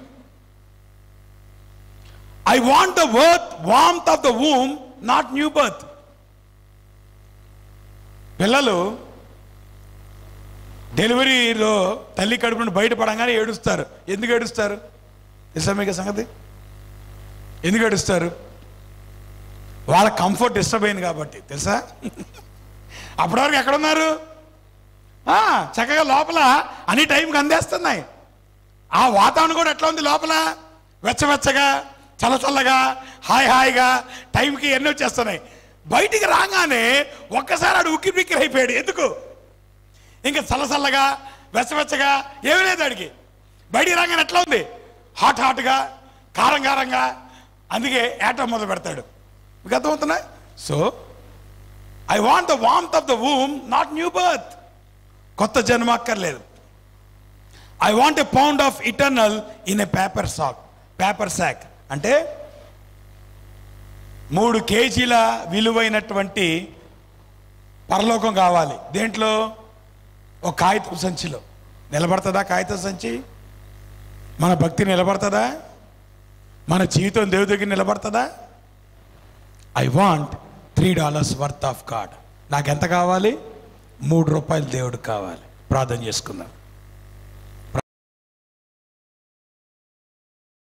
I want the worth warmth of the womb not new birth పిల్లలు డెలివరీలో తల్లి కడుపు నుండి బయటపడంగానే ఏడుస్తారు ఎందుకు ఏడుస్తారు తెలుసా మీకు ఆ సంగతి ఎందుకు ఏడుస్తారు వాళ్ళ కంఫర్ట్ డిస్టర్బ్ అయింది కాబట్టి తెలుసా అప్పటివరకు ఎక్కడున్నారు ఆ, చక్కగా లోపల అన్ని టైంకి అందేస్తున్నాయి ఆ వాతావరణం కూడా ఎట్లా ఉంది లోపల వెచ్చవెచ్చగా చల్లచల్లగా హాయ్ హాయిగా టైంకి ఎన్ని వచ్చేస్తున్నాయి బయటికి రాగానే ఒక్కసారి ఆడు ఉక్కి పిక్కిరి అయిపోయాడు ఎందుకు ఇంకా చల్లచల్లగా వెచ్చవెచ్చగా ఏమీ లేదు ఆడికి బయటికి రాగానే ఎట్లా ఉంది హాట్ హాట్గా కారం కారంగా అందుకే ఏటం మొదలు పెడతాడు మీకు అర్థమవుతున్నా so I want the warmth of the womb not new birth కొత్త జన్మ అక్కర్లేదు I want a pound of eternal in a paper sack paper sack అంటే మూడు కేజీల విలువైనటువంటి పరలోకం కావాలి దేంట్లో ఒక కాగితం సంచిలో నిలబడుతుందా కాగితం సంచి మన భక్తి నిలబడుతుందా మన జీవితం దేవుడి దగ్గర నిలబడుతుందా I want three dollars worth of God నాకు ఎంత కావాలి మూడు రూపాయలు దేవుడికి కావాలి ప్రార్థన చేసుకుందాం